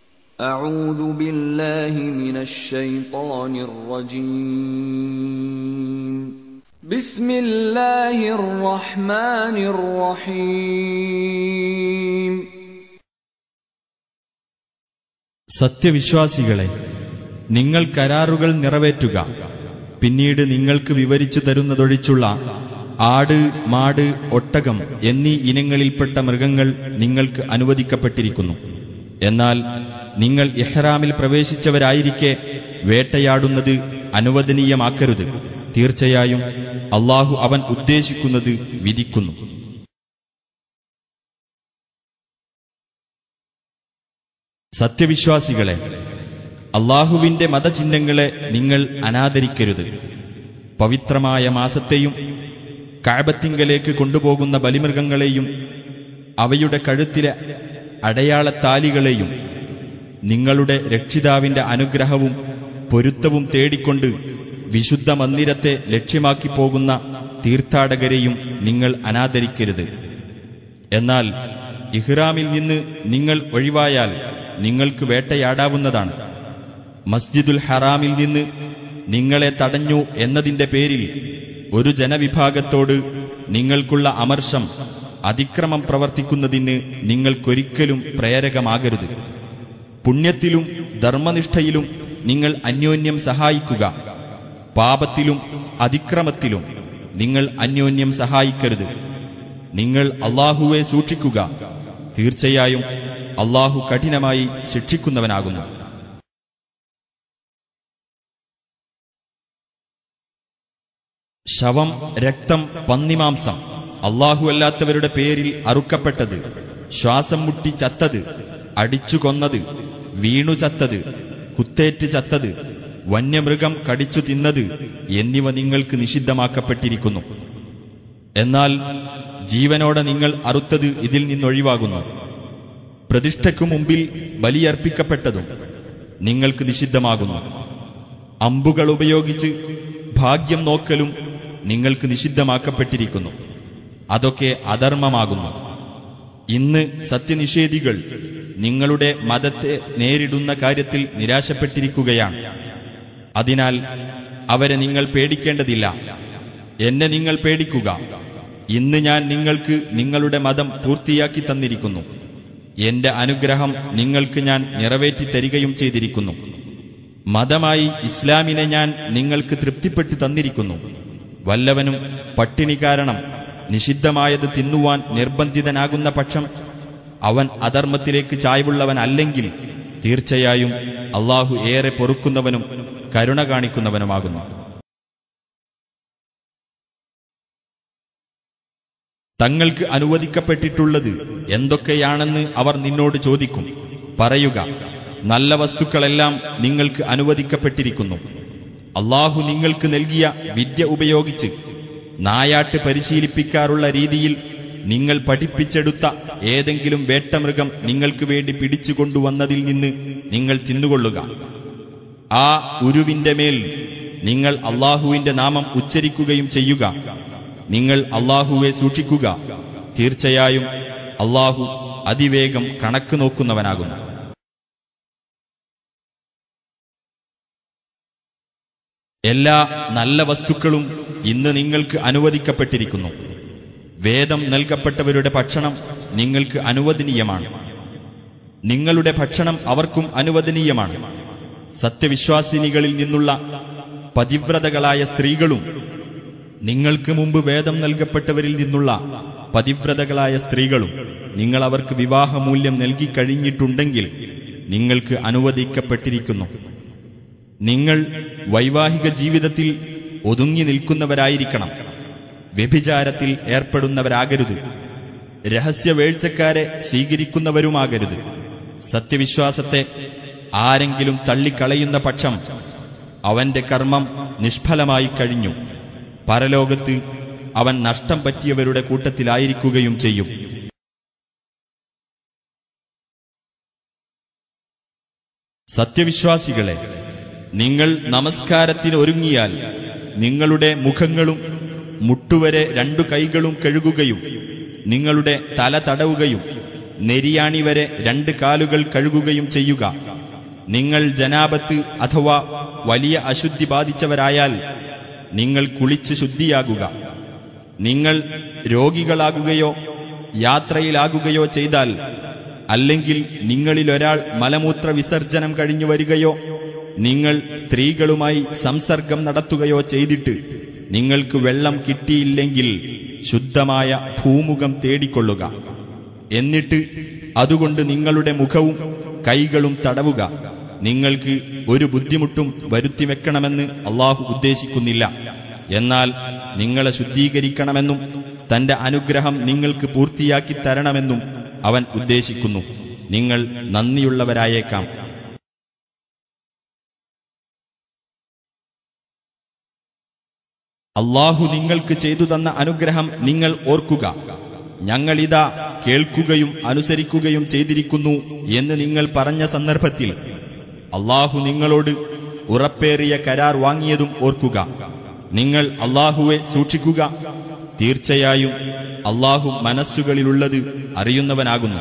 أعوذ بالله من الشيطان الرجيم بسم الله الرحمن الرحيم സത്യവിശ്വാസികളെ നിങ്ങൾ കരാറുകൾ നിറവേറ്റുക പിന്നീട് നിങ്ങൾക്ക് വിവരിച്ചു തരുന്നതൊഴിച്ചുള്ള ആട് മാട് ഒട്ടകം എന്നീ ഇനങ്ങളിൽപ്പെട്ട മൃഗങ്ങൾ നിങ്ങൾക്ക് അനുവദിക്കപ്പെട്ടിരിക്കുന്നു എന്നാൽ നിങ്ങൾ ഇഹ്റാമിൽ പ്രവേശിച്ചവരായിരിക്കെ വേട്ടയാടുന്നത് അനുവദനീയമാക്കരുത് തീർച്ചയായും അള്ളാഹു അവൻ ഉദ്ദേശിക്കുന്നത് വിധിക്കുന്നു സത്യവിശ്വാസികളെ അള്ളാഹുവിന്റെ മതചിഹ്നങ്ങളെ നിങ്ങൾ അനാദരിക്കരുത് പവിത്രമായ മാസത്തെയും കാബത്തിങ്കലേക്ക് കൊണ്ടുപോകുന്ന ബലിമൃഗങ്ങളെയും അവയുടെ കഴുത്തിലെ അടയാളത്താലികളെയും നിങ്ങളുടെ രക്ഷിതാവിന്റെ അനുഗ്രഹവും പൊരുത്തവും തേടിക്കൊണ്ട് വിശുദ്ധ മന്ദിരത്തെ ലക്ഷ്യമാക്കി പോകുന്ന തീർത്ഥാടകരെയും നിങ്ങൾ അനാദരിക്കരുത് എന്നാൽ ഇഹ്റാമിൽ നിന്ന് നിങ്ങൾ ഒഴിവായാൽ നിങ്ങൾക്ക് വേട്ടയാടാവുന്നതാണ് മസ്ജിദുൽ ഹറാമിൽ നിന്ന് നിങ്ങളെ തടഞ്ഞു എന്നതിന്റെ പേരിൽ ഒരു ജനവിഭാഗത്തോട് നിങ്ങൾക്കുള്ള അമർഷം അതിക്രമം പ്രവർത്തിക്കുന്നതിന് നിങ്ങൾക്കൊരിക്കലും പ്രേരകമാകരുത് പുണ്യത്തിലും ധർമ്മനിഷ്ഠയിലും നിങ്ങൾ അന്യോന്യം സഹായിക്കുക പാപത്തിലും അതിക്രമത്തിലും നിങ്ങൾ അന്യോന്യം സഹായിക്കരുത് നിങ്ങൾ അള്ളാഹുവെ സൂക്ഷിക്കുക തീർച്ചയായും അള്ളാഹു കഠിനമായി ശിക്ഷിക്കുന്നവനാകുന്നു ശവം രക്തം പന്നിമാംസം അള്ളാഹു അല്ലാത്തവരുടെ പേരിൽ അറുക്കപ്പെട്ടത് ശ്വാസം മുട്ടി ചത്തത് അടിച്ചു കൊന്നത് വീണു ചത്തത് കുത്തേറ്റ് ചത്തത് വന്യമൃഗം കടിച്ചു തിന്നത് എന്നിവ നിങ്ങൾക്ക് നിഷിദ്ധമാക്കപ്പെട്ടിരിക്കുന്നു എന്നാൽ ജീവനോടെ നിങ്ങൾ അറുത്തത് ഇതിൽ നിന്നൊഴിവാകുന്നു പ്രതിഷ്ഠയ്ക്കു മുമ്പിൽ ബലിയർപ്പിക്കപ്പെട്ടതും നിങ്ങൾക്ക് നിഷിദ്ധമാകുന്നു അമ്പുകൾ ഉപയോഗിച്ച് ഭാഗ്യം നോക്കലും നിങ്ങൾക്ക് നിഷിദ്ധമാക്കപ്പെട്ടിരിക്കുന്നു അതൊക്കെ അധർമ്മമാകുന്നു ഇന്ന് സത്യനിഷേധികൾ നിങ്ങളുടെ മതത്തെ നേരിടുന്ന കാര്യത്തിൽ നിരാശപ്പെട്ടിരിക്കുകയാണ് അതിനാൽ അവരെ നിങ്ങൾ പേടിക്കേണ്ടതില്ല എന്നെ നിങ്ങൾ പേടിക്കുക ഇന്ന് ഞാൻ നിങ്ങൾക്ക് നിങ്ങളുടെ മതം പൂർത്തിയാക്കി തന്നിരിക്കുന്നു എന്റെ അനുഗ്രഹം നിങ്ങൾക്ക് ഞാൻ നിറവേറ്റി തരികയും ചെയ്തിരിക്കുന്നു മതമായി ഇസ്ലാമിനെ ഞാൻ നിങ്ങൾക്ക് തൃപ്തിപ്പെട്ട് തന്നിരിക്കുന്നു വല്ലവനും പട്ടിണി കാരണം നിഷിദ്ധമായത് തിന്നുവാൻ നിർബന്ധിതനാകുന്ന പക്ഷം അവൻ അധർമ്മത്തിലേക്ക് ചായ്വുള്ളവനല്ലെങ്കിൽ തീർച്ചയായും അള്ളാഹു ഏറെ പൊറുക്കുന്നവനും കരുണ കാണിക്കുന്നവനുമാകുന്നു തങ്ങൾക്ക് അനുവദിക്കപ്പെട്ടിട്ടുള്ളത് എന്തൊക്കെയാണെന്ന് അവർ നിന്നോട് ചോദിക്കും പറയുക നല്ല വസ്തുക്കളെല്ലാം നിങ്ങൾക്ക് അനുവദിക്കപ്പെട്ടിരിക്കുന്നു അള്ളാഹു നിങ്ങൾക്ക് നൽകിയ വിദ്യ ഉപയോഗിച്ച് നായാട്ട് പരിശീലിപ്പിക്കാറുള്ള രീതിയിൽ നിങ്ങൾ പഠിപ്പിച്ചെടുത്ത ഏതെങ്കിലും വേട്ടമൃഗം നിങ്ങൾക്ക് വേണ്ടി പിടിച്ചുകൊണ്ടുവന്നതിൽ നിന്ന് നിങ്ങൾ തിന്നുകൊള്ളുക ആ ഉരുവിന്റെ മേൽ നിങ്ങൾ അള്ളാഹുവിന്റെ നാമം ഉച്ചരിക്കുകയും ചെയ്യുക നിങ്ങൾ അള്ളാഹുവെ സൂക്ഷിക്കുക തീർച്ചയായും അള്ളാഹു അതിവേഗം കണക്ക് നോക്കുന്നവനാകുന്നു എല്ലാ നല്ല വസ്തുക്കളും ഇന്ന് നിങ്ങൾക്ക് അനുവദിക്കപ്പെട്ടിരിക്കുന്നു വേദം നൽകപ്പെട്ടവരുടെ ഭക്ഷണം നിങ്ങൾക്ക് അനുവദനീയമാണ് നിങ്ങളുടെ ഭക്ഷണം അവർക്കും അനുവദനീയമാണ് സത്യവിശ്വാസിനികളിൽ നിന്നുള്ള പതിവ്രതകളായ സ്ത്രീകളും നിങ്ങൾക്ക് മുമ്പ് വേദം നൽകപ്പെട്ടവരിൽ നിന്നുള്ള പതിവ്രതകളായ സ്ത്രീകളും നിങ്ങൾ അവർക്ക് വിവാഹമൂല്യം നൽകിക്കഴിഞ്ഞിട്ടുണ്ടെങ്കിൽ നിങ്ങൾക്ക് അനുവദിക്കപ്പെട്ടിരിക്കുന്നു നിങ്ങൾ വൈവാഹിക ജീവിതത്തിൽ ഒതുങ്ങി നിൽക്കുന്നവരായിരിക്കണം വ്യഭിചാരത്തിൽ ഏർപ്പെടുന്നവരാകരുത് രഹസ്യവേഴ്ചക്കാരെ സ്വീകരിക്കുന്നവരുമാകരുത് സത്യവിശ്വാസത്തെ ആരെങ്കിലും തള്ളിക്കളയുന്ന പക്ഷം അവന്റെ കർമ്മം നിഷ്ഫലമായി കഴിഞ്ഞു പരലോകത്ത് അവൻ നഷ്ടം പറ്റിയവരുടെ കൂട്ടത്തിലായിരിക്കുകയും ചെയ്യും സത്യവിശ്വാസികളെ നിങ്ങൾ നമസ്കാരത്തിന് ഒരുങ്ങിയാൽ നിങ്ങളുടെ മുഖങ്ങളും മുട്ടുവരെ രണ്ടു കൈകളും കഴുകുകയും നിങ്ങളുടെ തല തടവുകയും നെരിയാണി വരെ രണ്ട് കാലുകൾ കഴുകുകയും ചെയ്യുക നിങ്ങൾ ജനാപത്ത് അഥവാ വലിയ അശുദ്ധി ബാധിച്ചവരായാൽ നിങ്ങൾ കുളിച്ച് ശുദ്ധിയാകുക നിങ്ങൾ രോഗികളാകുകയോ യാത്രയിലാകുകയോ ചെയ്താൽ അല്ലെങ്കിൽ നിങ്ങളിലൊരാൾ മലമൂത്ര വിസർജനം കഴിഞ്ഞു വരികയോ നിങ്ങൾ സ്ത്രീകളുമായി സംസർഗം നടത്തുകയോ ചെയ്തിട്ട് നിങ്ങൾക്ക് വെള്ളം കിട്ടിയില്ലെങ്കിൽ ശുദ്ധമായ ഭൂമുഖം തേടിക്കൊള്ളുക എന്നിട്ട് അതുകൊണ്ട് നിങ്ങളുടെ മുഖവും കൈകളും തടവുക നിങ്ങൾക്ക് ഒരു ബുദ്ധിമുട്ടും വരുത്തിവെക്കണമെന്ന് അള്ളാഹു ഉദ്ദേശിക്കുന്നില്ല എന്നാൽ നിങ്ങളെ ശുദ്ധീകരിക്കണമെന്നും തന്റെ അനുഗ്രഹം നിങ്ങൾക്ക് പൂർത്തിയാക്കി തരണമെന്നും അവൻ ഉദ്ദേശിക്കുന്നു നിങ്ങൾ നന്ദിയുള്ളവരായേക്കാം അള്ളാഹു നിങ്ങൾക്ക് ചെയ്തു തന്ന അനുഗ്രഹം നിങ്ങൾ ഓർക്കുക ഞങ്ങളിതാ കേൾക്കുകയും അനുസരിക്കുകയും ചെയ്തിരിക്കുന്നു എന്ന് നിങ്ങൾ പറഞ്ഞ സന്ദർഭത്തിൽ അള്ളാഹു നിങ്ങളോട് ഉറപ്പേറിയ കരാർ വാങ്ങിയതും ഓർക്കുക നിങ്ങൾ അള്ളാഹുവെ സൂക്ഷിക്കുക തീർച്ചയായും അള്ളാഹു മനസ്സുകളിലുള്ളത് അറിയുന്നവനാകുന്നു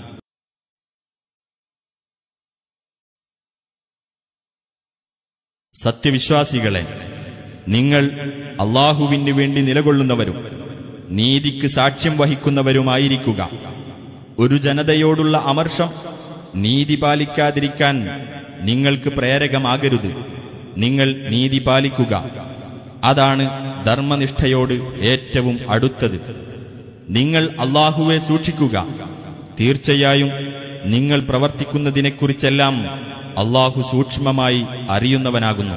സത്യവിശ്വാസികളെ നിങ്ങൾ അള്ളാഹുവിന് വേണ്ടി നിലകൊള്ളുന്നവരും നീതിക്ക് സാക്ഷ്യം വഹിക്കുന്നവരുമായിരിക്കുക ഒരു ജനതയോടുള്ള അമർഷം നീതി പാലിക്കാതിരിക്കാൻ നിങ്ങൾക്ക് പ്രേരകമാകരുത് നിങ്ങൾ നീതി പാലിക്കുക അതാണ് ധർമ്മനിഷ്ഠയോട് ഏറ്റവും അടുത്തത് നിങ്ങൾ അള്ളാഹുവെ സൂക്ഷിക്കുക തീർച്ചയായും നിങ്ങൾ പ്രവർത്തിക്കുന്നതിനെക്കുറിച്ചെല്ലാം അള്ളാഹു സൂക്ഷ്മമായി അറിയുന്നവനാകുന്നു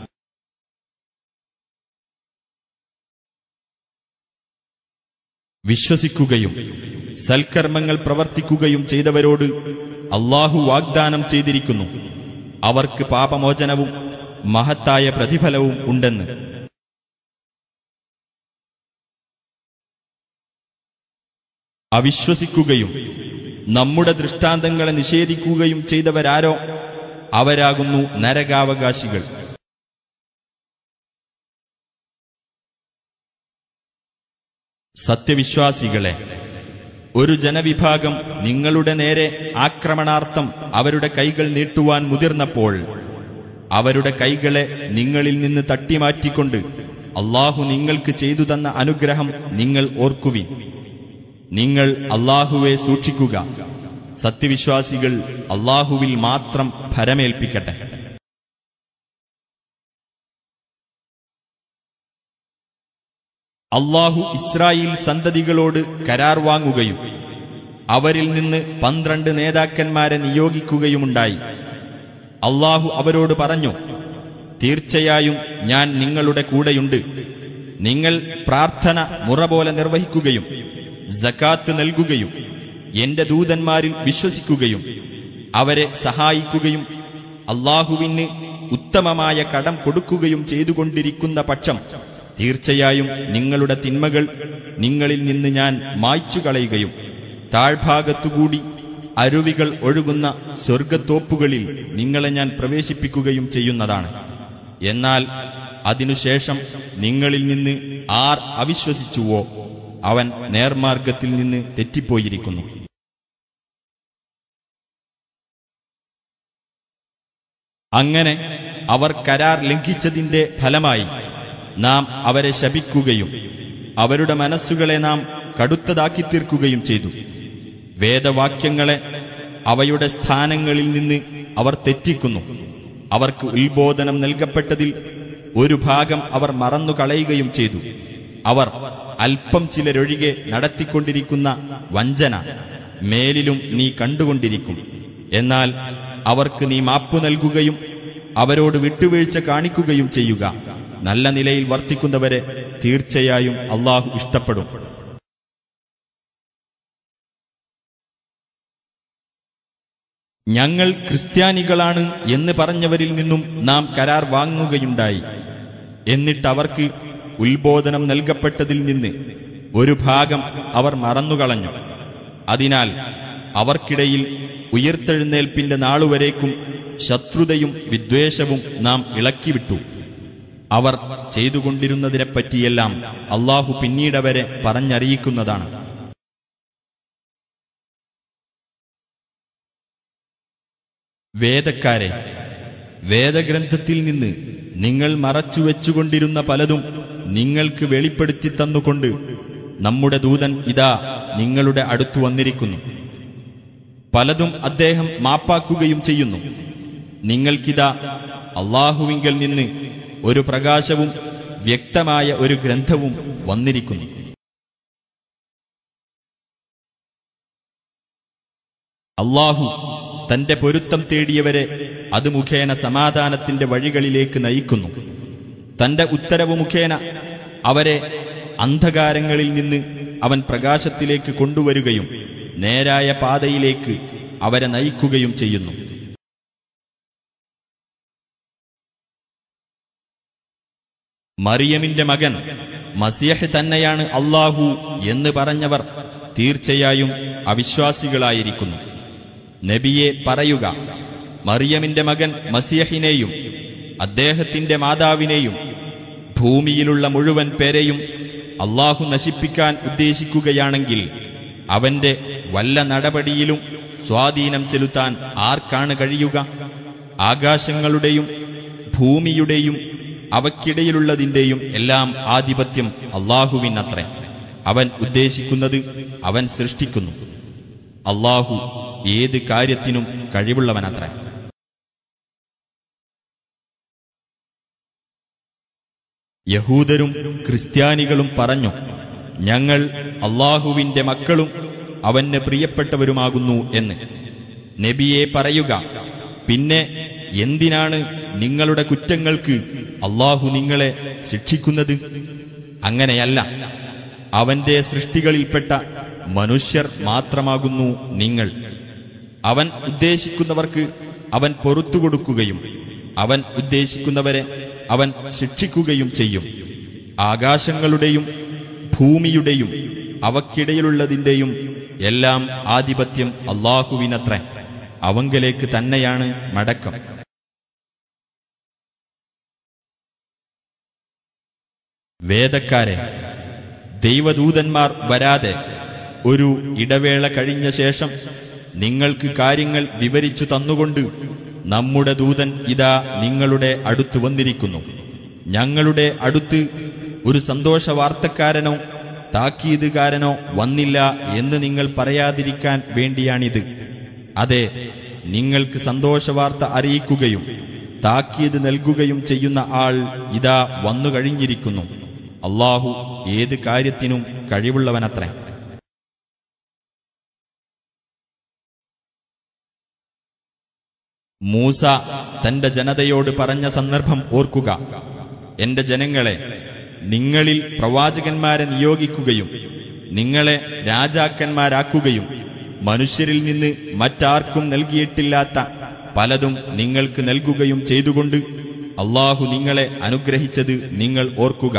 വിശ്വസിക്കുകയും സൽക്കർമ്മങ്ങൾ പ്രവർത്തിക്കുകയും ചെയ്തവരോട് അള്ളാഹു വാഗ്ദാനം ചെയ്തിരിക്കുന്നു അവർക്ക് പാപമോചനവും മഹത്തായ പ്രതിഫലവും ഉണ്ടെന്ന് അവിശ്വസിക്കുകയും നമ്മുടെ ദൃഷ്ടാന്തങ്ങളെ നിഷേധിക്കുകയും ചെയ്തവരാരോ അവരാകുന്നു നരകാവകാശികൾ സത്യവിശ്വാസികളെ ഒരു ജനവിഭാഗം നിങ്ങളുടെ നേരെ ആക്രമണാർത്ഥം അവരുടെ കൈകൾ നീട്ടുവാൻ മുതിർന്നപ്പോൾ അവരുടെ കൈകളെ നിങ്ങളിൽ നിന്ന് തട്ടിമാറ്റിക്കൊണ്ട് അള്ളാഹു നിങ്ങൾക്ക് ചെയ്തു തന്ന അനുഗ്രഹം നിങ്ങൾ ഓർക്കുവിൻ നിങ്ങൾ അള്ളാഹുവെ സൂക്ഷിക്കുക സത്യവിശ്വാസികൾ അള്ളാഹുവിൽ മാത്രം ഭരമേൽപ്പിക്കട്ടെ അള്ളാഹു ഇസ്രായേൽ സന്തതികളോട് കരാർ വാങ്ങുകയും അവരിൽ നിന്ന് പന്ത്രണ്ട് നേതാക്കന്മാരെ നിയോഗിക്കുകയുമുണ്ടായി അള്ളാഹു അവരോട് പറഞ്ഞു തീർച്ചയായും ഞാൻ നിങ്ങളുടെ കൂടെയുണ്ട് നിങ്ങൾ പ്രാർത്ഥന മുറ പോലെ നിർവഹിക്കുകയും ജക്കാത്ത് നൽകുകയും എന്റെ ദൂതന്മാരിൽ വിശ്വസിക്കുകയും അവരെ സഹായിക്കുകയും അള്ളാഹുവിന് ഉത്തമമായ കടം കൊടുക്കുകയും ചെയ്തുകൊണ്ടിരിക്കുന്ന പക്ഷം തീർച്ചയായും നിങ്ങളുടെ തിന്മകൾ നിങ്ങളിൽ നിന്ന് ഞാൻ മായ്ച്ചു കളയുകയും താഴ്ഭാഗത്തുകൂടി അരുവികൾ ഒഴുകുന്ന സ്വർഗത്തോപ്പുകളിൽ നിങ്ങളെ ഞാൻ പ്രവേശിപ്പിക്കുകയും ചെയ്യുന്നതാണ് എന്നാൽ അതിനുശേഷം നിങ്ങളിൽ നിന്ന് ആർ അവിശ്വസിച്ചുവോ അവൻ നേർമാർഗത്തിൽ നിന്ന് തെറ്റിപ്പോയിരിക്കുന്നു അങ്ങനെ അവർ കരാർ ലംഘിച്ചതിന്റെ ഫലമായി നാം അവരെ ശപിക്കുകയും അവരുടെ മനസ്സുകളെ നാം കടുത്തതാക്കി തീർക്കുകയും ചെയ്തു വേദവാക്യങ്ങളെ അവയുടെ സ്ഥാനങ്ങളിൽ നിന്ന് അവർ തെറ്റിക്കുന്നു അവർക്ക് ഉത്ബോധനം നൽകപ്പെട്ടതിൽ ഒരു ഭാഗം അവർ മറന്നുകളയുകയും ചെയ്തു അവർ അല്പം ചിലരൊഴികെ നടത്തിക്കൊണ്ടിരിക്കുന്ന വഞ്ചന മേലിലും നീ കണ്ടുകൊണ്ടിരിക്കും എന്നാൽ അവർക്ക് നീ മാപ്പു നൽകുകയും അവരോട് വിട്ടുവീഴ്ച കാണിക്കുകയും ചെയ്യുക നല്ല നിലയിൽ വർത്തിക്കുന്നവരെ തീർച്ചയായും അള്ളാഹു ഇഷ്ടപ്പെടും ഞങ്ങൾ ക്രിസ്ത്യാനികളാണ് എന്ന് പറഞ്ഞവരിൽ നിന്നും നാം കരാർ വാങ്ങുകയുണ്ടായി എന്നിട്ട് അവർക്ക് ഉത്ബോധനം നൽകപ്പെട്ടതിൽ നിന്ന് ഒരു ഭാഗം അവർ മറന്നുകളഞ്ഞു അതിനാൽ അവർക്കിടയിൽ ഉയർത്തെഴുന്നേൽപ്പിന്റെ നാളുവരേക്കും ശത്രുതയും വിദ്വേഷവും നാം ഇളക്കിവിട്ടു അവർ ചെയ്തുകൊണ്ടിരുന്നതിനെപ്പറ്റിയെല്ലാം അള്ളാഹു പിന്നീടവരെ പറഞ്ഞറിയിക്കുന്നതാണ് വേദക്കാരെ വേദഗ്രന്ഥത്തിൽ നിന്ന് നിങ്ങൾ മറച്ചുവെച്ചുകൊണ്ടിരുന്ന പലതും നിങ്ങൾക്ക് വെളിപ്പെടുത്തി തന്നുകൊണ്ട് നമ്മുടെ ദൂതൻ ഇതാ നിങ്ങളുടെ അടുത്തു വന്നിരിക്കുന്നു പലതും അദ്ദേഹം മാപ്പാക്കുകയും ചെയ്യുന്നു നിങ്ങൾക്കിതാ അള്ളാഹുവിങ്കൽ നിന്ന് ഒരു പ്രകാശവും വ്യക്തമായ ഒരു ഗ്രന്ഥവും വന്നിരിക്കുന്നു അള്ളാഹു തന്റെ പൊരുത്തം തേടിയവരെ അത് മുഖേന സമാധാനത്തിന്റെ വഴികളിലേക്ക് നയിക്കുന്നു തന്റെ ഉത്തരവ് മുഖേന അവരെ അന്ധകാരങ്ങളിൽ നിന്ന് അവൻ പ്രകാശത്തിലേക്ക് കൊണ്ടുവരികയും നേരായ പാതയിലേക്ക് അവരെ നയിക്കുകയും ചെയ്യുന്നു മറിയമിന്റെ മകൻ മസിയഹ് തന്നെയാണ് അള്ളാഹു എന്ന് പറഞ്ഞവർ തീർച്ചയായും അവിശ്വാസികളായിരിക്കുന്നു നബിയെ പറയുക മറിയമിന്റെ മകൻ മസിയഹിനെയും അദ്ദേഹത്തിന്റെ മാതാവിനെയും ഭൂമിയിലുള്ള മുഴുവൻ പേരെയും അള്ളാഹു നശിപ്പിക്കാൻ ഉദ്ദേശിക്കുകയാണെങ്കിൽ അവന്റെ വല്ല നടപടിയിലും സ്വാധീനം ചെലുത്താൻ ആർക്കാണ് കഴിയുക ആകാശങ്ങളുടെയും ഭൂമിയുടെയും അവയ്ക്കിടയിലുള്ളതിന്റെയും എല്ലാം ആധിപത്യം അള്ളാഹുവിനത്രേ അവൻ ഉദ്ദേശിക്കുന്നത് അവൻ സൃഷ്ടിക്കുന്നു അള്ളാഹു ഏത് കാര്യത്തിനും കഴിവുള്ളവനത്രേ യഹൂദരും ക്രിസ്ത്യാനികളും പറഞ്ഞു ഞങ്ങൾ അള്ളാഹുവിന്റെ മക്കളും അവന് പ്രിയപ്പെട്ടവരുമാകുന്നു എന്ന് നബിയെ പറയുക പിന്നെ എന്തിനാണ് നിങ്ങളുടെ കുറ്റങ്ങൾക്ക് അള്ളാഹു നിങ്ങളെ ശിക്ഷിക്കുന്നത് അങ്ങനെയല്ല അവന്റെ സൃഷ്ടികളിൽപ്പെട്ട മനുഷ്യർ മാത്രമാകുന്നു നിങ്ങൾ അവൻ ഉദ്ദേശിക്കുന്നവർക്ക് അവൻ പൊറത്തു കൊടുക്കുകയും അവൻ ഉദ്ദേശിക്കുന്നവരെ അവൻ ശിക്ഷിക്കുകയും ചെയ്യും ആകാശങ്ങളുടെയും ഭൂമിയുടെയും അവക്കിടയിലുള്ളതിന്റെയും എല്ലാം ആധിപത്യം അള്ളാഹുവിനത്രേ അവങ്കലേക്ക് തന്നെയാണ് മടക്കം വേദക്കാരെ ദൈവദൂതന്മാർ വരാതെ ഒരു ഇടവേള കഴിഞ്ഞ ശേഷം നിങ്ങൾക്ക് കാര്യങ്ങൾ വിവരിച്ചു തന്നുകൊണ്ട് നമ്മുടെ ദൂതൻ ഇതാ നിങ്ങളുടെ അടുത്ത് വന്നിരിക്കുന്നു ഞങ്ങളുടെ അടുത്ത് ഒരു സന്തോഷ വാർത്തക്കാരനോ താക്കീതുകാരനോ വന്നില്ല എന്ന് നിങ്ങൾ പറയാതിരിക്കാൻ വേണ്ടിയാണിത് അതെ നിങ്ങൾക്ക് സന്തോഷവാർത്ത അറിയിക്കുകയും താക്കീത് നൽകുകയും ചെയ്യുന്ന ആൾ ഇതാ വന്നു കഴിഞ്ഞിരിക്കുന്നു അള്ളാഹു ഏത് കാര്യത്തിനും കഴിവുള്ളവനത്രേ മൂസ തന്റെ ജനതയോട് പറഞ്ഞ സന്ദർഭം ഓർക്കുക എന്റെ ജനങ്ങളെ നിങ്ങളിൽ പ്രവാചകന്മാരെ നിയോഗിക്കുകയും നിങ്ങളെ രാജാക്കന്മാരാക്കുകയും മനുഷ്യരിൽ നിന്ന് മറ്റാർക്കും നൽകിയിട്ടില്ലാത്ത പലതും നിങ്ങൾക്ക് നൽകുകയും ചെയ്തുകൊണ്ട് അള്ളാഹു നിങ്ങളെ അനുഗ്രഹിച്ചത് നിങ്ങൾ ഓർക്കുക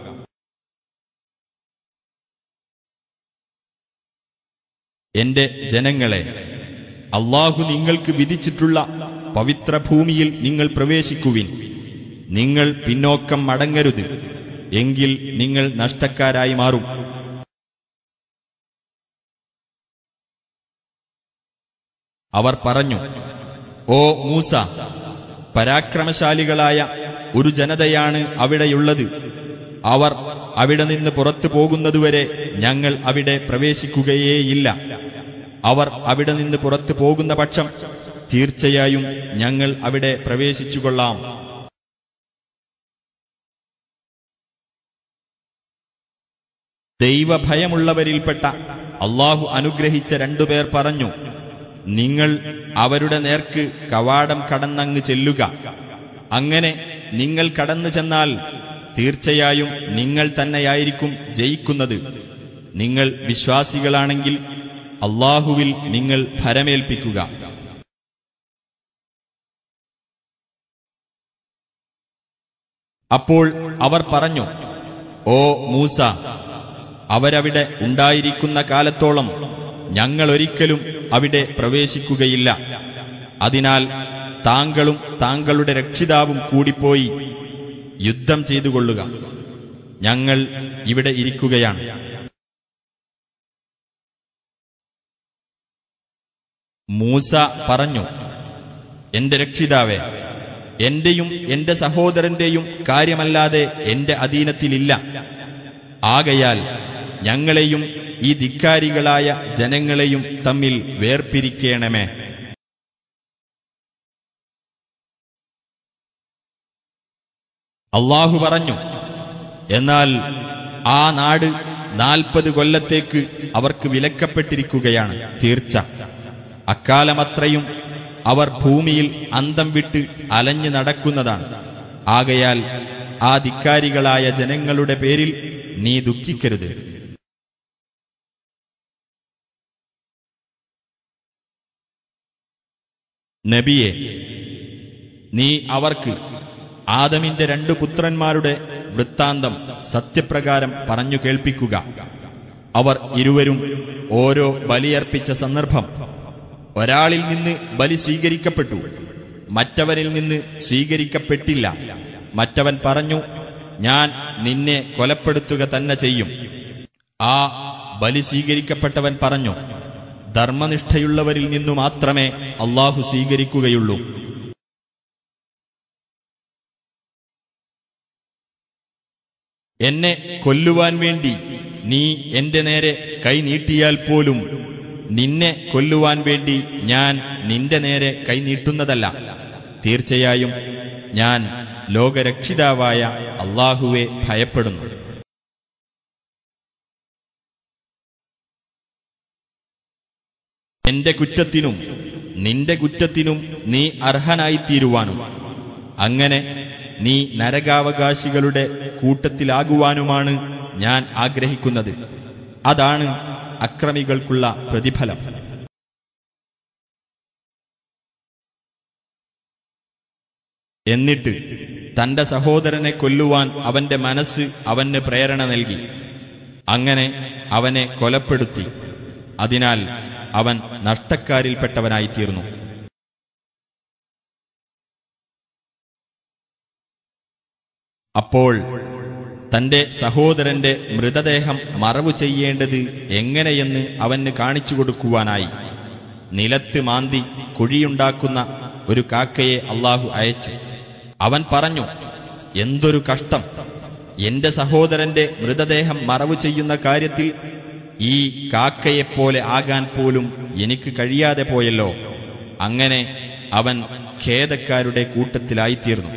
എന്റെ ജനങ്ങളെ അള്ളാഹു നിങ്ങൾക്ക് വിധിച്ചിട്ടുള്ള പവിത്ര ഭൂമിയിൽ നിങ്ങൾ പ്രവേശിക്കുവിൻ നിങ്ങൾ പിന്നോക്കം മടങ്ങരുത് എങ്കിൽ നിങ്ങൾ നഷ്ടക്കാരായി മാറും അവർ പറഞ്ഞു ഓ മൂസ പരാക്രമശാലികളായ ഒരു ജനതയാണ് അവിടെയുള്ളത് അവർ അവിടെ നിന്ന് പുറത്തു പോകുന്നതുവരെ ഞങ്ങൾ അവിടെ പ്രവേശിക്കുകയേയില്ല അവർ അവിടെ നിന്ന് പുറത്തു പോകുന്ന പക്ഷം തീർച്ചയായും ഞങ്ങൾ അവിടെ പ്രവേശിച്ചുകൊള്ളാം ദൈവഭയമുള്ളവരിൽപ്പെട്ട അള്ളാഹു അനുഗ്രഹിച്ച രണ്ടുപേർ പറഞ്ഞു നിങ്ങൾ അവരുടെ നേർക്ക് കവാടം കടന്നങ്ങ് ചെല്ലുക അങ്ങനെ നിങ്ങൾ കടന്നു ചെന്നാൽ തീർച്ചയായും നിങ്ങൾ തന്നെയായിരിക്കും ജയിക്കുന്നത് നിങ്ങൾ വിശ്വാസികളാണെങ്കിൽ അള്ളാഹുവിൽ നിങ്ങൾ ഭരമേൽപ്പിക്കുക അപ്പോൾ അവർ പറഞ്ഞു ഓ മൂസ അവരവിടെ ഉണ്ടായിരിക്കുന്ന കാലത്തോളം ഞങ്ങൾ ഒരിക്കലും അവിടെ പ്രവേശിക്കുകയില്ല അതിനാൽ താങ്കളും താങ്കളുടെ രക്ഷിതാവും കൂടിപ്പോയി യുദ്ധം ചെയ്തുകൊള്ളുക ഞങ്ങൾ ഇവിടെ ഇരിക്കുകയാണ് മൂസ പറഞ്ഞു എന്റെ രക്ഷിതാവേ എന്റെയും എന്റെ സഹോദരന്റെയും കാര്യമല്ലാതെ എന്റെ അധീനത്തിലില്ല ആകയാൽ ഞങ്ങളെയും ഈ ധിക്കാരികളായ ജനങ്ങളെയും തമ്മിൽ വേർപിരിക്കേണമേ അള്ളാഹു പറഞ്ഞു എന്നാൽ ആ നാട് നാൽപ്പത് കൊല്ലത്തേക്ക് അവർക്ക് വിലക്കപ്പെട്ടിരിക്കുകയാണ് തീർച്ച അക്കാലമത്രയും അവർ ഭൂമിയിൽ അന്തം വിട്ട് അലഞ്ഞു നടക്കുന്നതാണ് ആകയാൽ ആ ധിക്കാരികളായ ജനങ്ങളുടെ പേരിൽ നീ ദുഃഖിക്കരുത് നബിയെ നീ അവർക്ക് ആദമിന്റെ രണ്ടു പുത്രന്മാരുടെ വൃത്താന്തം സത്യപ്രകാരം പറഞ്ഞു കേൾപ്പിക്കുക അവർ ഇരുവരും ഓരോ ബലിയർപ്പിച്ച സന്ദർഭം ഒരാളിൽ നിന്ന് ബലി സ്വീകരിക്കപ്പെട്ടു മറ്റവരിൽ നിന്ന് സ്വീകരിക്കപ്പെട്ടില്ല മറ്റവൻ പറഞ്ഞു ഞാൻ നിന്നെ കൊലപ്പെടുത്തുക തന്നെ ചെയ്യും ആ ബലി സ്വീകരിക്കപ്പെട്ടവൻ പറഞ്ഞു ധർമ്മനിഷ്ഠയുള്ളവരിൽ നിന്നു മാത്രമേ അള്ളാഹു സ്വീകരിക്കുകയുള്ളൂ എന്നെ കൊല്ലുവാൻ വേണ്ടി നീ എന്റെ നേരെ കൈ നീട്ടിയാൽ പോലും നിന്നെ കൊല്ലുവാൻ വേണ്ടി ഞാൻ നിന്റെ നേരെ കൈ നീട്ടുന്നതല്ല തീർച്ചയായും ഞാൻ ലോകരക്ഷിതാവായ അള്ളാഹുവെ ഭയപ്പെടുന്നു എന്റെ കുറ്റത്തിനും നിന്റെ കുറ്റത്തിനും നീ അർഹനായിത്തീരുവാനും അങ്ങനെ നീ നരകാവകാശികളുടെ കൂട്ടത്തിലാകുവാനുമാണ് ഞാൻ ആഗ്രഹിക്കുന്നത് അതാണ് അക്രമികൾക്കുള്ള പ്രതിഫലം എന്നിട്ട് തന്റെ സഹോദരനെ കൊല്ലുവാൻ അവന്റെ മനസ്സ് അവന് പ്രേരണ നൽകി അങ്ങനെ അവനെ കൊലപ്പെടുത്തി അതിനാൽ അവൻ നഷ്ടക്കാരിൽപ്പെട്ടവനായിത്തീർന്നു അപ്പോൾ തന്റെ സഹോദരന്റെ മൃതദേഹം മറവു ചെയ്യേണ്ടത് എങ്ങനെയെന്ന് അവന് കാണിച്ചു കൊടുക്കുവാനായി നിലത്ത് മാന്തി കുഴിയുണ്ടാക്കുന്ന ഒരു കാക്കയെ അള്ളാഹു അയച്ചു അവൻ പറഞ്ഞു എന്തൊരു കഷ്ടം എന്റെ സഹോദരന്റെ മൃതദേഹം മറവു ചെയ്യുന്ന കാര്യത്തിൽ ഈ കാക്കയെപ്പോലെ ആകാൻ പോലും എനിക്ക് കഴിയാതെ പോയല്ലോ അങ്ങനെ അവൻ ഖേദക്കാരുടെ കൂട്ടത്തിലായിത്തീർന്നു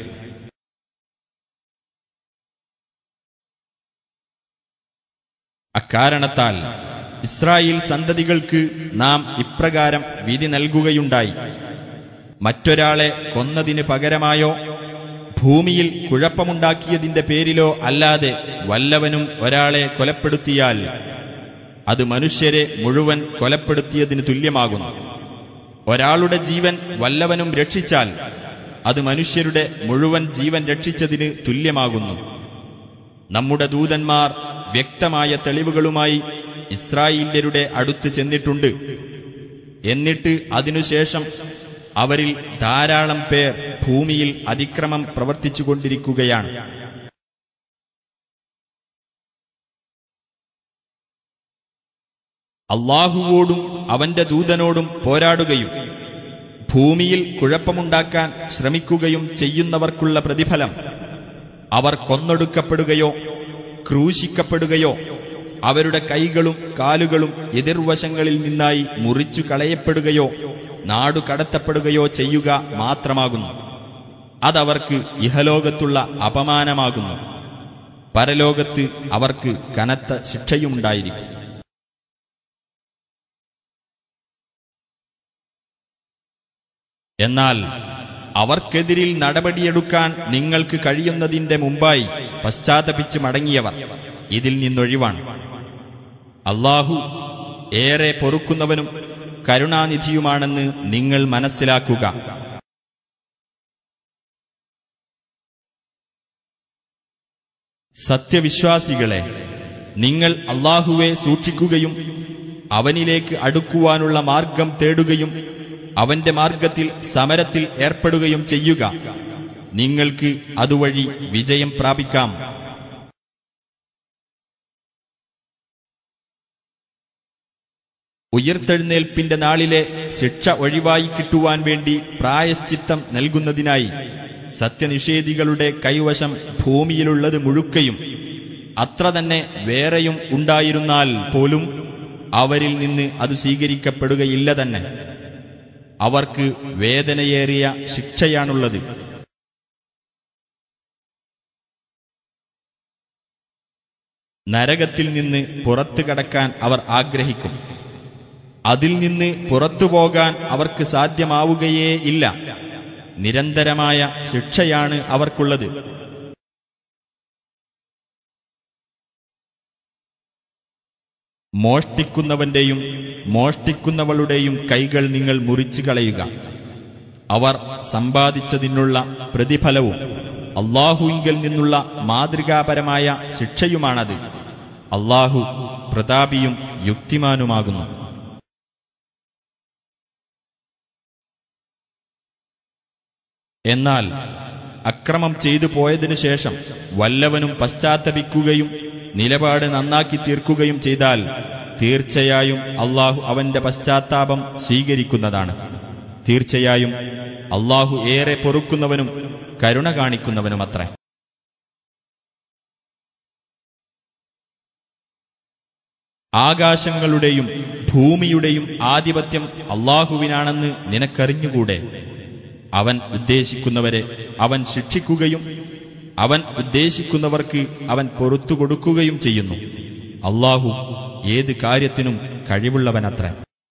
അക്കാരണത്താൽ ഇസ്രായേൽ സന്തതികൾക്ക് നാം ഇപ്രകാരം വിധി നൽകുകയുണ്ടായി മറ്റൊരാളെ കൊന്നതിന് പകരമായോ ഭൂമിയിൽ കുഴപ്പമുണ്ടാക്കിയതിന്റെ പേരിലോ അല്ലാതെ വല്ലവനും ഒരാളെ കൊലപ്പെടുത്തിയാൽ അത് മനുഷ്യരെ മുഴുവൻ കൊലപ്പെടുത്തിയതിന് തുല്യമാകുന്നു ഒരാളുടെ ജീവൻ വല്ലവനും രക്ഷിച്ചാൽ അത് മനുഷ്യരുടെ മുഴുവൻ ജീവൻ രക്ഷിച്ചതിന് തുല്യമാകുന്നു നമ്മുടെ ദൂതന്മാർ വ്യക്തമായ തെളിവുകളുമായി ഇസ്രായേല്യരുടെ അടുത്ത് ചെന്നിട്ടുണ്ട് എന്നിട്ട് അതിനുശേഷം അവരിൽ ധാരാളം പേർ ഭൂമിയിൽ അതിക്രമം പ്രവർത്തിച്ചുകൊണ്ടിരിക്കുകയാണ് അള്ളാഹുവോടും അവന്റെ ദൂതനോടും പോരാടുകയും ഭൂമിയിൽ കുഴപ്പമുണ്ടാക്കാൻ ശ്രമിക്കുകയും ചെയ്യുന്നവർക്കുള്ള പ്രതിഫലം അവർ കൊന്നൊടുക്കപ്പെടുകയോ ക്രൂശിക്കപ്പെടുകയോ അവരുടെ കൈകളും കാലുകളും എതിർവശങ്ങളിൽ നിന്നായി മുറിച്ചു കളയപ്പെടുകയോ നാടു കടത്തപ്പെടുകയോ ചെയ്യുക മാത്രമാകുന്നു അതവർക്ക് ഇഹലോകത്തുള്ള അപമാനമാകുന്നു പരലോകത്ത് അവർക്ക് കനത്ത ശിക്ഷയുമുണ്ടായിരിക്കും എന്നാൽ അവർക്കെതിരിൽ നടപടിയെടുക്കാൻ നിങ്ങൾക്ക് കഴിയുന്നതിന്റെ മുമ്പായി പശ്ചാത്തപിച്ച് മടങ്ങിയവർ ഇതിൽ നിന്നൊഴിവാണ് അള്ളാഹു ഏറെ പൊറുക്കുന്നവനും കരുണാനിധിയുമാണെന്ന് നിങ്ങൾ മനസ്സിലാക്കുക സത്യവിശ്വാസികളെ നിങ്ങൾ അള്ളാഹുവെ സൂക്ഷിക്കുകയും അവനിലേക്ക് അടുക്കുവാനുള്ള മാർഗം തേടുകയും അവന്റെ മാർഗത്തിൽ സമരത്തിൽ ഏർപ്പെടുകയും ചെയ്യുക നിങ്ങൾക്ക് അതുവഴി വിജയം പ്രാപിക്കാം ഉയർത്തെഴുന്നേൽപ്പിന്റെ നാളിലെ ശിക്ഷ ഒഴിവായി കിട്ടുവാൻ വേണ്ടി പ്രായശ്ചിത്തം നൽകുന്നതിനായി സത്യനിഷേധികളുടെ കൈവശം ഭൂമിയിലുള്ളത് മുഴുക്കയും അത്ര തന്നെ വേറെയും ഉണ്ടായിരുന്നാൽ പോലും അവരിൽ നിന്ന് അത് സ്വീകരിക്കപ്പെടുകയില്ല തന്നെ അവർക്ക് വേദനയേറിയ ശിക്ഷയാണുള്ളത് നരകത്തിൽ നിന്ന് പുറത്തു കടക്കാൻ അവർ ആഗ്രഹിക്കും അതിൽ നിന്ന് പുറത്തു പോകാൻ അവർക്ക് സാധ്യമാവുകയേ ഇല്ല നിരന്തരമായ ശിക്ഷയാണ് അവർക്കുള്ളത് മോഷ്ടിക്കുന്നവന്റെയും മോഷ്ടിക്കുന്നവളുടെയും കൈകൾ നിങ്ങൾ മുറിച്ചു കളയുക അവർ സമ്പാദിച്ചതിനുള്ള പ്രതിഫലവും അള്ളാഹുവിങ്കിൽ നിന്നുള്ള മാതൃകാപരമായ ശിക്ഷയുമാണത് അള്ളാഹു പ്രതാപിയും യുക്തിമാനുമാകുന്നു എന്നാൽ അക്രമം ചെയ്തു പോയതിനു ശേഷം വല്ലവനും പശ്ചാത്തപിക്കുകയും നിലപാട് നന്നാക്കി തീർക്കുകയും ചെയ്താൽ തീർച്ചയായും അള്ളാഹു അവന്റെ പശ്ചാത്താപം സ്വീകരിക്കുന്നതാണ് തീർച്ചയായും അള്ളാഹു ഏറെ പൊറുക്കുന്നവനും കരുണ കാണിക്കുന്നവനുമത്രേ ആകാശങ്ങളുടെയും ഭൂമിയുടെയും ആധിപത്യം അള്ളാഹുവിനാണെന്ന് നിനക്കറിഞ്ഞുകൂടെ അവൻ ഉദ്ദേശിക്കുന്നവരെ അവൻ ശിക്ഷിക്കുകയും അവൻ ഉദ്ദേശിക്കുന്നവർക്ക് അവൻ പൊറത്തു കൊടുക്കുകയും ചെയ്യുന്നു അള്ളാഹു ഏത് കാര്യത്തിനും കഴിവുള്ളവനത്ര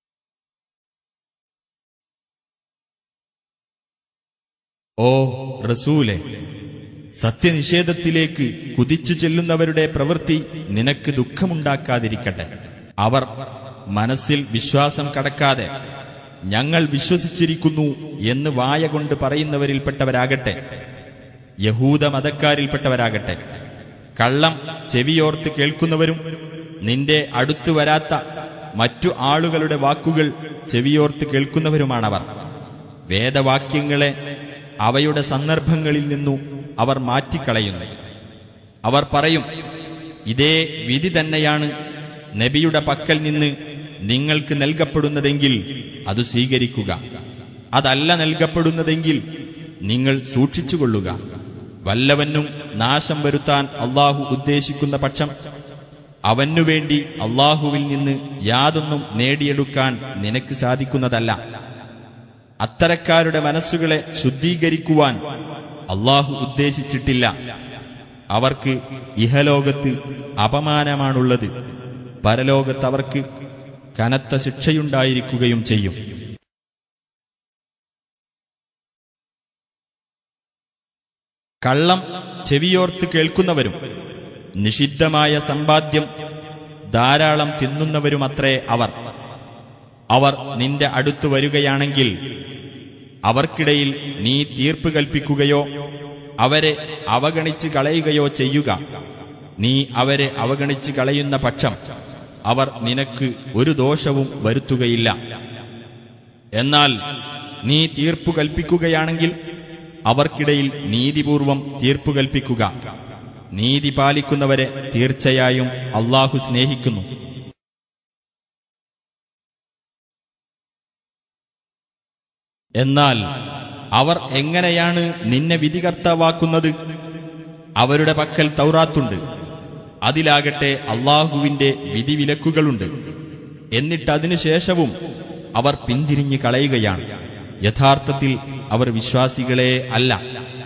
ഓ റസൂലെ സത്യനിഷേധത്തിലേക്ക് കുതിച്ചു ചെല്ലുന്നവരുടെ പ്രവൃത്തി നിനക്ക് ദുഃഖമുണ്ടാക്കാതിരിക്കട്ടെ അവർ മനസ്സിൽ വിശ്വാസം കടക്കാതെ ഞങ്ങൾ വിശ്വസിച്ചിരിക്കുന്നു എന്ന് വായ കൊണ്ട് പറയുന്നവരിൽപ്പെട്ടവരാകട്ടെ യഹൂദ മതക്കാരിൽപ്പെട്ടവരാകട്ടെ കള്ളം ചെവിയോർത്ത് കേൾക്കുന്നവരും നിന്റെ അടുത്തു വരാത്ത മറ്റു ആളുകളുടെ വാക്കുകൾ ചെവിയോർത്ത് കേൾക്കുന്നവരുമാണവർ വേദവാക്യങ്ങളെ അവയുടെ സന്ദർഭങ്ങളിൽ നിന്നു അവർ മാറ്റിക്കളയുന്നു അവർ പറയും ഇതേ വിധി തന്നെയാണ് നബിയുടെ പക്കൽ നിന്ന് നിങ്ങൾക്ക് നൽകപ്പെടുന്നതെങ്കിൽ അത് സ്വീകരിക്കുക അതല്ല നൽകപ്പെടുന്നതെങ്കിൽ നിങ്ങൾ സൂക്ഷിച്ചുകൊള്ളുക വല്ലവനും നാശം വരുത്താൻ അള്ളാഹു ഉദ്ദേശിക്കുന്ന പക്ഷം അവനുവേണ്ടി അള്ളാഹുവിൽ നിന്ന് യാതൊന്നും നേടിയെടുക്കാൻ നിനക്ക് സാധിക്കുന്നതല്ല അത്തരക്കാരുടെ മനസ്സുകളെ ശുദ്ധീകരിക്കുവാൻ അള്ളാഹു ഉദ്ദേശിച്ചിട്ടില്ല അവർക്ക് ഇഹലോകത്ത് അപമാനമാണുള്ളത് പരലോകത്ത് അവർക്ക് കനത്ത ശിക്ഷയുണ്ടായിരിക്കുകയും ചെയ്യും കള്ളം ചെവിയോർത്ത് കേൾക്കുന്നവരും നിഷിദ്ധമായ സമ്പാദ്യം ധാരാളം തിന്നുന്നവരുമത്രേ അവർ അവർ നിന്റെ അടുത്തു വരികയാണെങ്കിൽ അവർക്കിടയിൽ നീ തീർപ്പ് കൽപ്പിക്കുകയോ അവരെ അവഗണിച്ച് കളയുകയോ ചെയ്യുക നീ അവരെ അവഗണിച്ച് കളയുന്ന പക്ഷം അവർ നിനക്ക് ഒരു ദോഷവും വരുത്തുകയില്ല എന്നാൽ നീ തീർപ്പു കൽപ്പിക്കുകയാണെങ്കിൽ അവർക്കിടയിൽ നീതിപൂർവം തീർപ്പു കൽപ്പിക്കുക നീതി പാലിക്കുന്നവരെ തീർച്ചയായും അള്ളാഹു സ്നേഹിക്കുന്നു എന്നാൽ അവർ എങ്ങനെയാണ് നിന്നെ വിധികർത്താവാക്കുന്നത് അവരുടെ പക്കൽ തൗറാത്തുണ്ട് അതിലാകട്ടെ അള്ളാഹുവിന്റെ വിധിവിലക്കുകളുണ്ട് എന്നിട്ട് അതിനുശേഷവും അവർ പിന്തിരിഞ്ഞു കളയുകയാണ് യഥാർത്ഥത്തിൽ അവർ വിശ്വാസികളെ അല്ല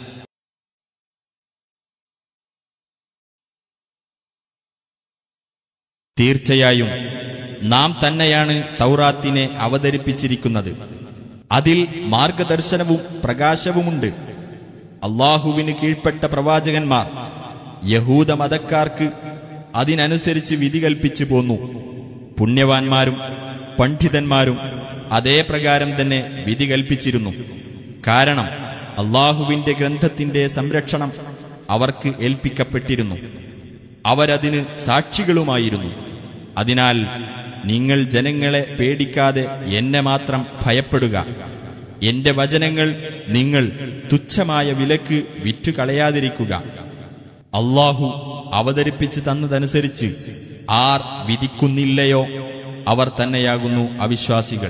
തീർച്ചയായും നാം തന്നെയാണ് തൗറാത്തിനെ അവതരിപ്പിച്ചിരിക്കുന്നത് അതിൽ മാർഗദർശനവും പ്രകാശവുമുണ്ട് അള്ളാഹുവിന് കീഴ്പ്പെട്ട പ്രവാചകന്മാർ യഹൂദ മതക്കാർക്ക് അതിനനുസരിച്ച് വിധി കൽപ്പിച്ചു പോന്നു പുണ്യവാന്മാരും പണ്ഡിതന്മാരും അതേ പ്രകാരം തന്നെ വിധി കൽപ്പിച്ചിരുന്നു കാരണം അള്ളാഹുവിന്റെ ഗ്രന്ഥത്തിന്റെ സംരക്ഷണം അവർക്ക് ഏൽപ്പിക്കപ്പെട്ടിരുന്നു അവരതിന് സാക്ഷികളുമായിരുന്നു അതിനാൽ നിങ്ങൾ ജനങ്ങളെ പേടിക്കാതെ എന്നെ മാത്രം ഭയപ്പെടുക എന്റെ വചനങ്ങൾ നിങ്ങൾ തുച്ഛമായ വിലക്ക് വിറ്റുകളയാതിരിക്കുക അള്ളാഹു അവതരിപ്പിച്ചു തന്നതനുസരിച്ച് ആർ വിധിക്കുന്നില്ലയോ അവർ തന്നെയാകുന്നു അവിശ്വാസികൾ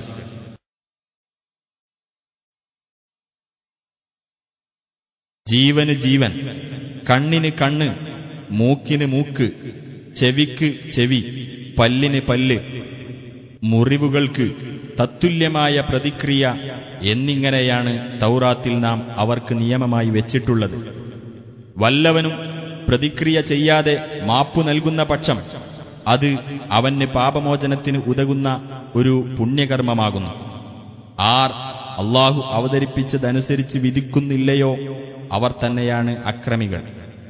ജീവന് ജീവൻ കണ്ണിന് കണ്ണ് മൂക്കിന് മൂക്ക് ചെവിക്ക് ചെവി പല്ലിന് പല്ല് മുറിവുകൾക്ക് തത്തുല്യമായ പ്രതിക്രിയ എന്നിങ്ങനെയാണ് തൗറാത്തിൽ നാം അവർക്ക് നിയമമായി വെച്ചിട്ടുള്ളത് വല്ലവനും പ്രതിക്രിയ ചെയ്യാതെ മാപ്പു നൽകുന്ന പക്ഷം അത് അവന് പാപമോചനത്തിന് ഉതകുന്ന ഒരു പുണ്യകർമ്മമാകുന്നു ആർ അള്ളാഹു അവതരിപ്പിച്ചതനുസരിച്ച് വിധിക്കുന്നില്ലയോ അവർ തന്നെയാണ് അക്രമികൾ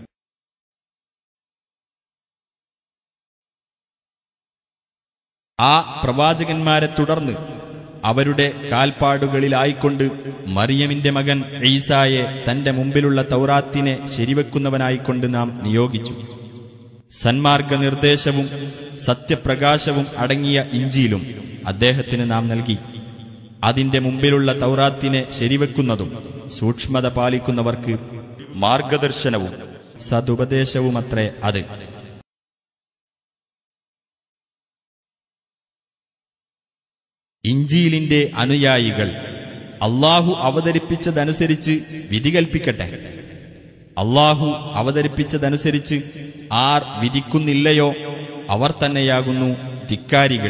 ആ പ്രവാചകന്മാരെ തുടർന്ന് അവരുടെ കാൽപ്പാടുകളിലായിക്കൊണ്ട് മറിയമിന്റെ മകൻ ഈസായെ തന്റെ മുമ്പിലുള്ള തൗറാത്തിനെ ശരിവെക്കുന്നവനായിക്കൊണ്ട് നാം നിയോഗിച്ചു സന്മാർഗ നിർദ്ദേശവും സത്യപ്രകാശവും അടങ്ങിയ ഇഞ്ചിയിലും അദ്ദേഹത്തിന് നാം നൽകി അതിന്റെ മുമ്പിലുള്ള തൗറാത്തിനെ ശരിവെക്കുന്നതും സൂക്ഷ്മത പാലിക്കുന്നവർക്ക് മാർഗദർശനവും സതുപദേശവുമത്രേ അത് ഇഞ്ചീലിന്റെ അനുയായികൾ അള്ളാഹു അവതരിപ്പിച്ചതനുസരിച്ച് വിധി കൽപ്പിക്കട്ടെ അള്ളാഹു അവതരിപ്പിച്ചതനുസരിച്ച് ആർ വിധിക്കുന്നില്ലയോ അവർ തന്നെയാകുന്നു ധിക്കാരികൾ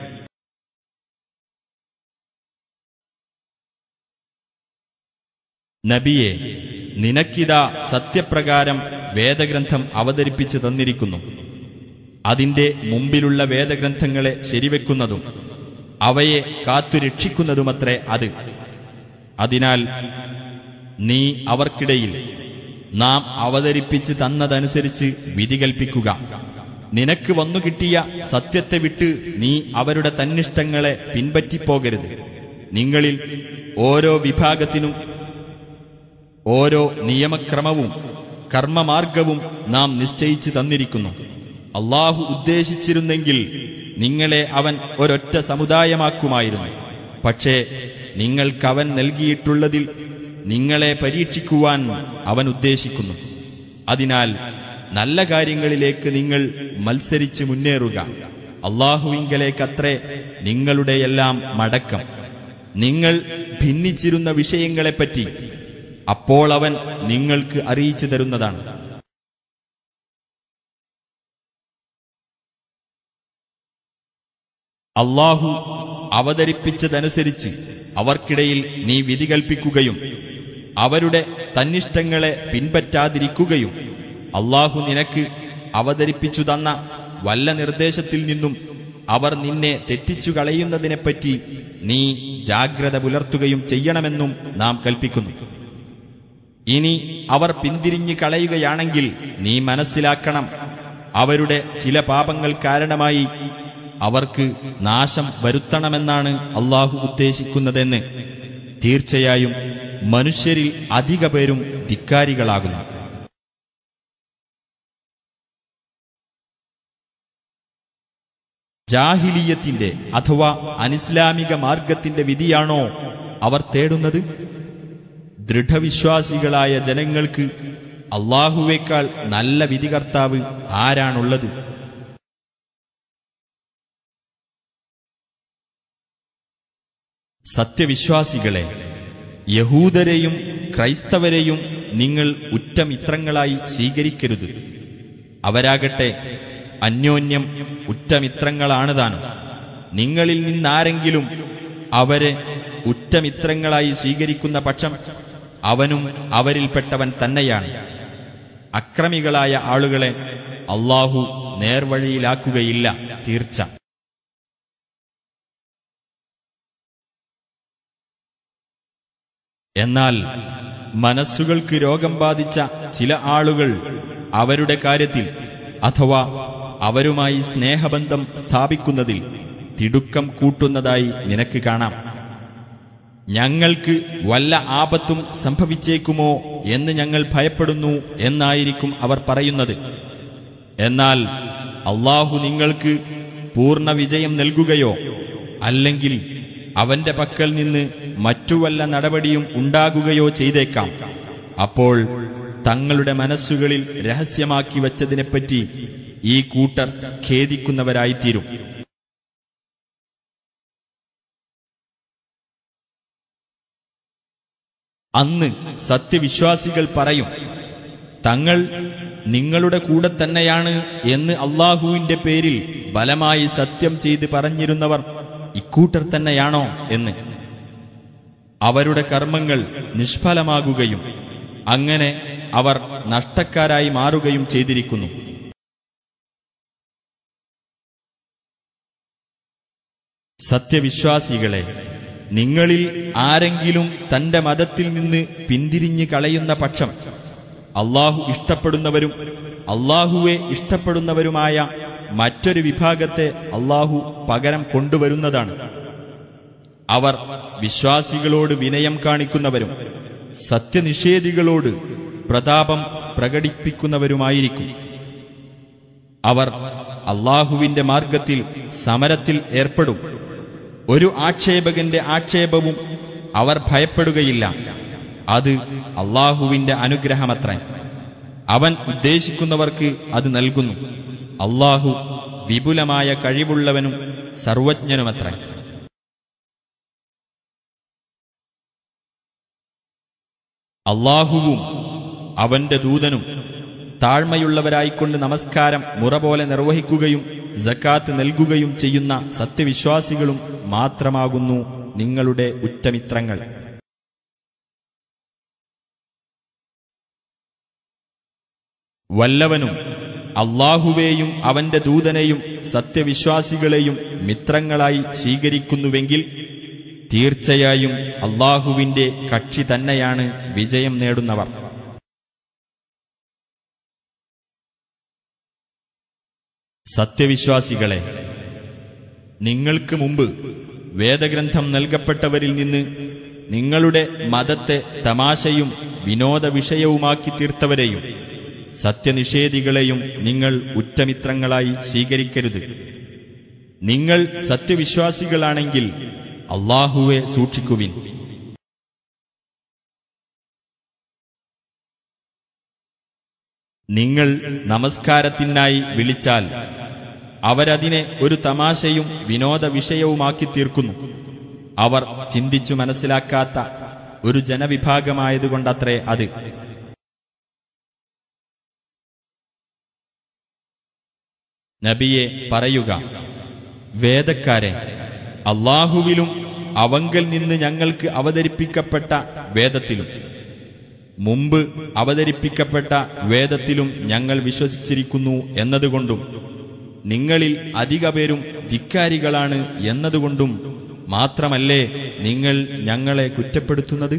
നബിയെ നിനക്കിതാ സത്യപ്രകാരം വേദഗ്രന്ഥം അവതരിപ്പിച്ചു തന്നിരിക്കുന്നു അതിന്റെ മുമ്പിലുള്ള വേദഗ്രന്ഥങ്ങളെ ശരിവെക്കുന്നതും അവയെ കാത്തുരക്ഷിക്കുന്നതുമത്രേ അത് അതിനാൽ നീ അവർക്കിടയിൽ നാം അവതരിപ്പിച്ച് തന്നതനുസരിച്ച് വിധി കൽപ്പിക്കുക നിനക്ക് വന്നു കിട്ടിയ സത്യത്തെ വിട്ട് നീ അവരുടെ തന്നിഷ്ടങ്ങളെ പിൻപറ്റിപ്പോകരുത് നിങ്ങളിൽ ഓരോ വിഭാഗത്തിനും ഓരോ നിയമക്രമവും കർമ്മമാർഗവും നാം നിശ്ചയിച്ചു തന്നിരിക്കുന്നു അള്ളാഹു ഉദ്ദേശിച്ചിരുന്നെങ്കിൽ നിങ്ങളെ അവൻ ഒരൊറ്റ സമുദായമാക്കുമായിരുന്നു പക്ഷേ നിങ്ങൾക്കവൻ നൽകിയിട്ടുള്ളതിൽ നിങ്ങളെ പരീക്ഷിക്കുവാൻ അവൻ ഉദ്ദേശിക്കുന്നു അതിനാൽ നല്ല കാര്യങ്ങളിലേക്ക് നിങ്ങൾ മത്സരിച്ച് മുന്നേറുക അള്ളാഹുവിങ്കലേക്കത്രേ നിങ്ങളുടെയെല്ലാം മടക്കം നിങ്ങൾ ഭിന്നിച്ചിരുന്ന വിഷയങ്ങളെപ്പറ്റി അപ്പോൾ അവൻ നിങ്ങൾക്ക് അറിയിച്ചു തരുന്നതാണ് അള്ളാഹു അവതരിപ്പിച്ചതനുസരിച്ച് അവർക്കിടയിൽ നീ വിധി കൽപ്പിക്കുകയും അവരുടെ തന്നിഷ്ടങ്ങളെ പിൻപറ്റാതിരിക്കുകയും അള്ളാഹു നിനക്ക് അവതരിപ്പിച്ചു തന്ന വല്ല നിർദ്ദേശത്തിൽ നിന്നും അവർ നിന്നെ തെറ്റിച്ചു കളയുന്നതിനെപ്പറ്റി നീ ജാഗ്രത പുലർത്തുകയും ചെയ്യണമെന്നും നാം കൽപ്പിക്കുന്നു ഇനി അവർ പിന്തിരിഞ്ഞു കളയുകയാണെങ്കിൽ നീ മനസ്സിലാക്കണം അവരുടെ ചില പാപങ്ങൾ കാരണമായി അവർക്ക് നാശം വരുത്തണമെന്നാണ് അള്ളാഹു ഉദ്ദേശിക്കുന്നതെന്ന് തീർച്ചയായും മനുഷ്യരിൽ അധിക പേരും ധിക്കാരികളാകുന്നു ജാഹിലീയത്തിന്റെ അഥവാ അനിസ്ലാമിക മാർഗത്തിന്റെ വിധിയാണോ അവർ തേടുന്നത് ദൃഢവിശ്വാസികളായ ജനങ്ങൾക്ക് അള്ളാഹുവേക്കാൾ നല്ല വിധികർത്താവ് ആരാണുള്ളത് സത്യവിശ്വാസികളെ യഹൂദരെയും ക്രൈസ്തവരെയും നിങ്ങൾ ഉറ്റമിത്രങ്ങളായി സ്വീകരിക്കരുത് അവരാകട്ടെ അന്യോന്യം ഉറ്റമിത്രങ്ങളാണ് താനും നിങ്ങളിൽ നിന്നാരെങ്കിലും അവരെ ഉറ്റമിത്രങ്ങളായി സ്വീകരിക്കുന്ന പക്ഷം അവനും അവരിൽപ്പെട്ടവൻ തന്നെയാണ് അക്രമികളായ ആളുകളെ അള്ളാഹു നേർവഴിയിലാക്കുകയില്ല തീർച്ച എന്നാൽ മനസ്സുകൾക്ക് രോഗം ബാധിച്ച ചില ആളുകൾ അവരുടെ കാര്യത്തിൽ അഥവാ അവരുമായി സ്നേഹബന്ധം സ്ഥാപിക്കുന്നതിൽ തിടുക്കം കൂട്ടുന്നതായി നിനക്ക് കാണാം ഞങ്ങൾക്ക് വല്ല ആപത്തും സംഭവിച്ചേക്കുമോ എന്ന് ഞങ്ങൾ ഭയപ്പെടുന്നു എന്നായിരിക്കും അവർ പറയുന്നത് എന്നാൽ അള്ളാഹു നിങ്ങൾക്ക് പൂർണ്ണ വിജയം നൽകുകയോ അല്ലെങ്കിൽ അവന്റെ പക്കൽ നിന്ന് മറ്റു വല്ല നടപടിയും ഉണ്ടാകുകയോ ചെയ്തേക്കാം അപ്പോൾ തങ്ങളുടെ മനസ്സുകളിൽ രഹസ്യമാക്കി വച്ചതിനെപ്പറ്റി ഈ കൂട്ടർ ഖേദിക്കുന്നവരായിത്തീരും അന്ന് സത്യവിശ്വാസികൾ പറയും തങ്ങൾ നിങ്ങളുടെ കൂടെ തന്നെയാണ് എന്ന് അള്ളാഹുവിന്റെ പേരിൽ ബലമായി സത്യം ചെയ്ത് പറഞ്ഞിരുന്നവർ ഇക്കൂട്ടർ തന്നെയാണോ എന്ന് അവരുടെ കർമ്മങ്ങൾ നിഷ്ഫലമാകുകയും അങ്ങനെ അവർ നഷ്ടക്കാരായി മാറുകയും ചെയ്തിരിക്കുന്നു സത്യവിശ്വാസികളെ നിങ്ങളിൽ ആരെങ്കിലും തന്റെ മതത്തിൽ നിന്ന് പിന്തിരിഞ്ഞു കളയുന്ന പക്ഷം അള്ളാഹു ഇഷ്ടപ്പെടുന്നവരും അള്ളാഹുവെ ഇഷ്ടപ്പെടുന്നവരുമായ മറ്റൊരു വിഭാഗത്തെ അള്ളാഹു പകരം കൊണ്ടുവരുന്നതാണ് അവർ വിശ്വാസികളോട് വിനയം കാണിക്കുന്നവരും സത്യനിഷേധികളോട് പ്രതാപം പ്രകടിപ്പിക്കുന്നവരുമായിരിക്കും അവർ അള്ളാഹുവിന്റെ മാർഗത്തിൽ സമരത്തിൽ ഏർപ്പെടും ഒരു ആക്ഷേപകന്റെ ആക്ഷേപവും അവർ ഭയപ്പെടുകയില്ല അത് അള്ളാഹുവിന്റെ അനുഗ്രഹമത്രേ അവൻ ഉദ്ദേശിക്കുന്നവർക്ക് അത് നൽകുന്നു അള്ളാഹു വിപുലമായ കഴിവുള്ളവനും സർവജ്ഞനുമത്രേ അള്ളാഹുവും അവന്റെ ദൂതനും താഴ്മയുള്ളവരായിക്കൊണ്ട് നമസ്കാരം മുറ പോലെ നിർവഹിക്കുകയും ജക്കാത്ത് നൽകുകയും ചെയ്യുന്ന സത്യവിശ്വാസികളും മാത്രമാകുന്നു നിങ്ങളുടെ ഉറ്റമിത്രങ്ങൾ വല്ലവനും അള്ളാഹുവേയും അവന്റെ ദൂതനെയും സത്യവിശ്വാസികളെയും മിത്രങ്ങളായി സ്വീകരിക്കുന്നുവെങ്കിൽ തീർച്ചയായും അള്ളാഹുവിന്റെ കക്ഷി തന്നെയാണ് വിജയം നേടുന്നവർ സത്യവിശ്വാസികളെ നിങ്ങൾക്ക് മുമ്പ് വേദഗ്രന്ഥം നൽകപ്പെട്ടവരിൽ നിന്ന് നിങ്ങളുടെ മതത്തെ തമാശയും വിനോദ വിഷയവുമാക്കി തീർത്തവരെയും സത്യനിഷേധികളെയും നിങ്ങൾ ഉറ്റമിത്രങ്ങളായി സ്വീകരിക്കരുത് നിങ്ങൾ സത്യവിശ്വാസികളാണെങ്കിൽ അള്ളാഹുവെ സൂക്ഷിക്കുവിൻ നിങ്ങൾ നമസ്കാരത്തിനായി വിളിച്ചാൽ അവരതിനെ ഒരു തമാശയും വിനോദ വിഷയവുമാക്കി തീർക്കുന്നു അവർ ചിന്തിച്ചു മനസ്സിലാക്കാത്ത ഒരു ജനവിഭാഗമായതുകൊണ്ടത്രേ അത് നബിയെ പറയുക വേദക്കാരെ അള്ളാഹുവിലും അവങ്കൽ നിന്ന് ഞങ്ങൾക്ക് അവതരിപ്പിക്കപ്പെട്ട വേദത്തിലും മുമ്പ് അവതരിപ്പിക്കപ്പെട്ട വേദത്തിലും ഞങ്ങൾ വിശ്വസിച്ചിരിക്കുന്നു എന്നതുകൊണ്ടും നിങ്ങളിൽ അധിക പേരും ധിക്കാരികളാണ് എന്നതുകൊണ്ടും മാത്രമല്ലേ നിങ്ങൾ ഞങ്ങളെ കുറ്റപ്പെടുത്തുന്നത്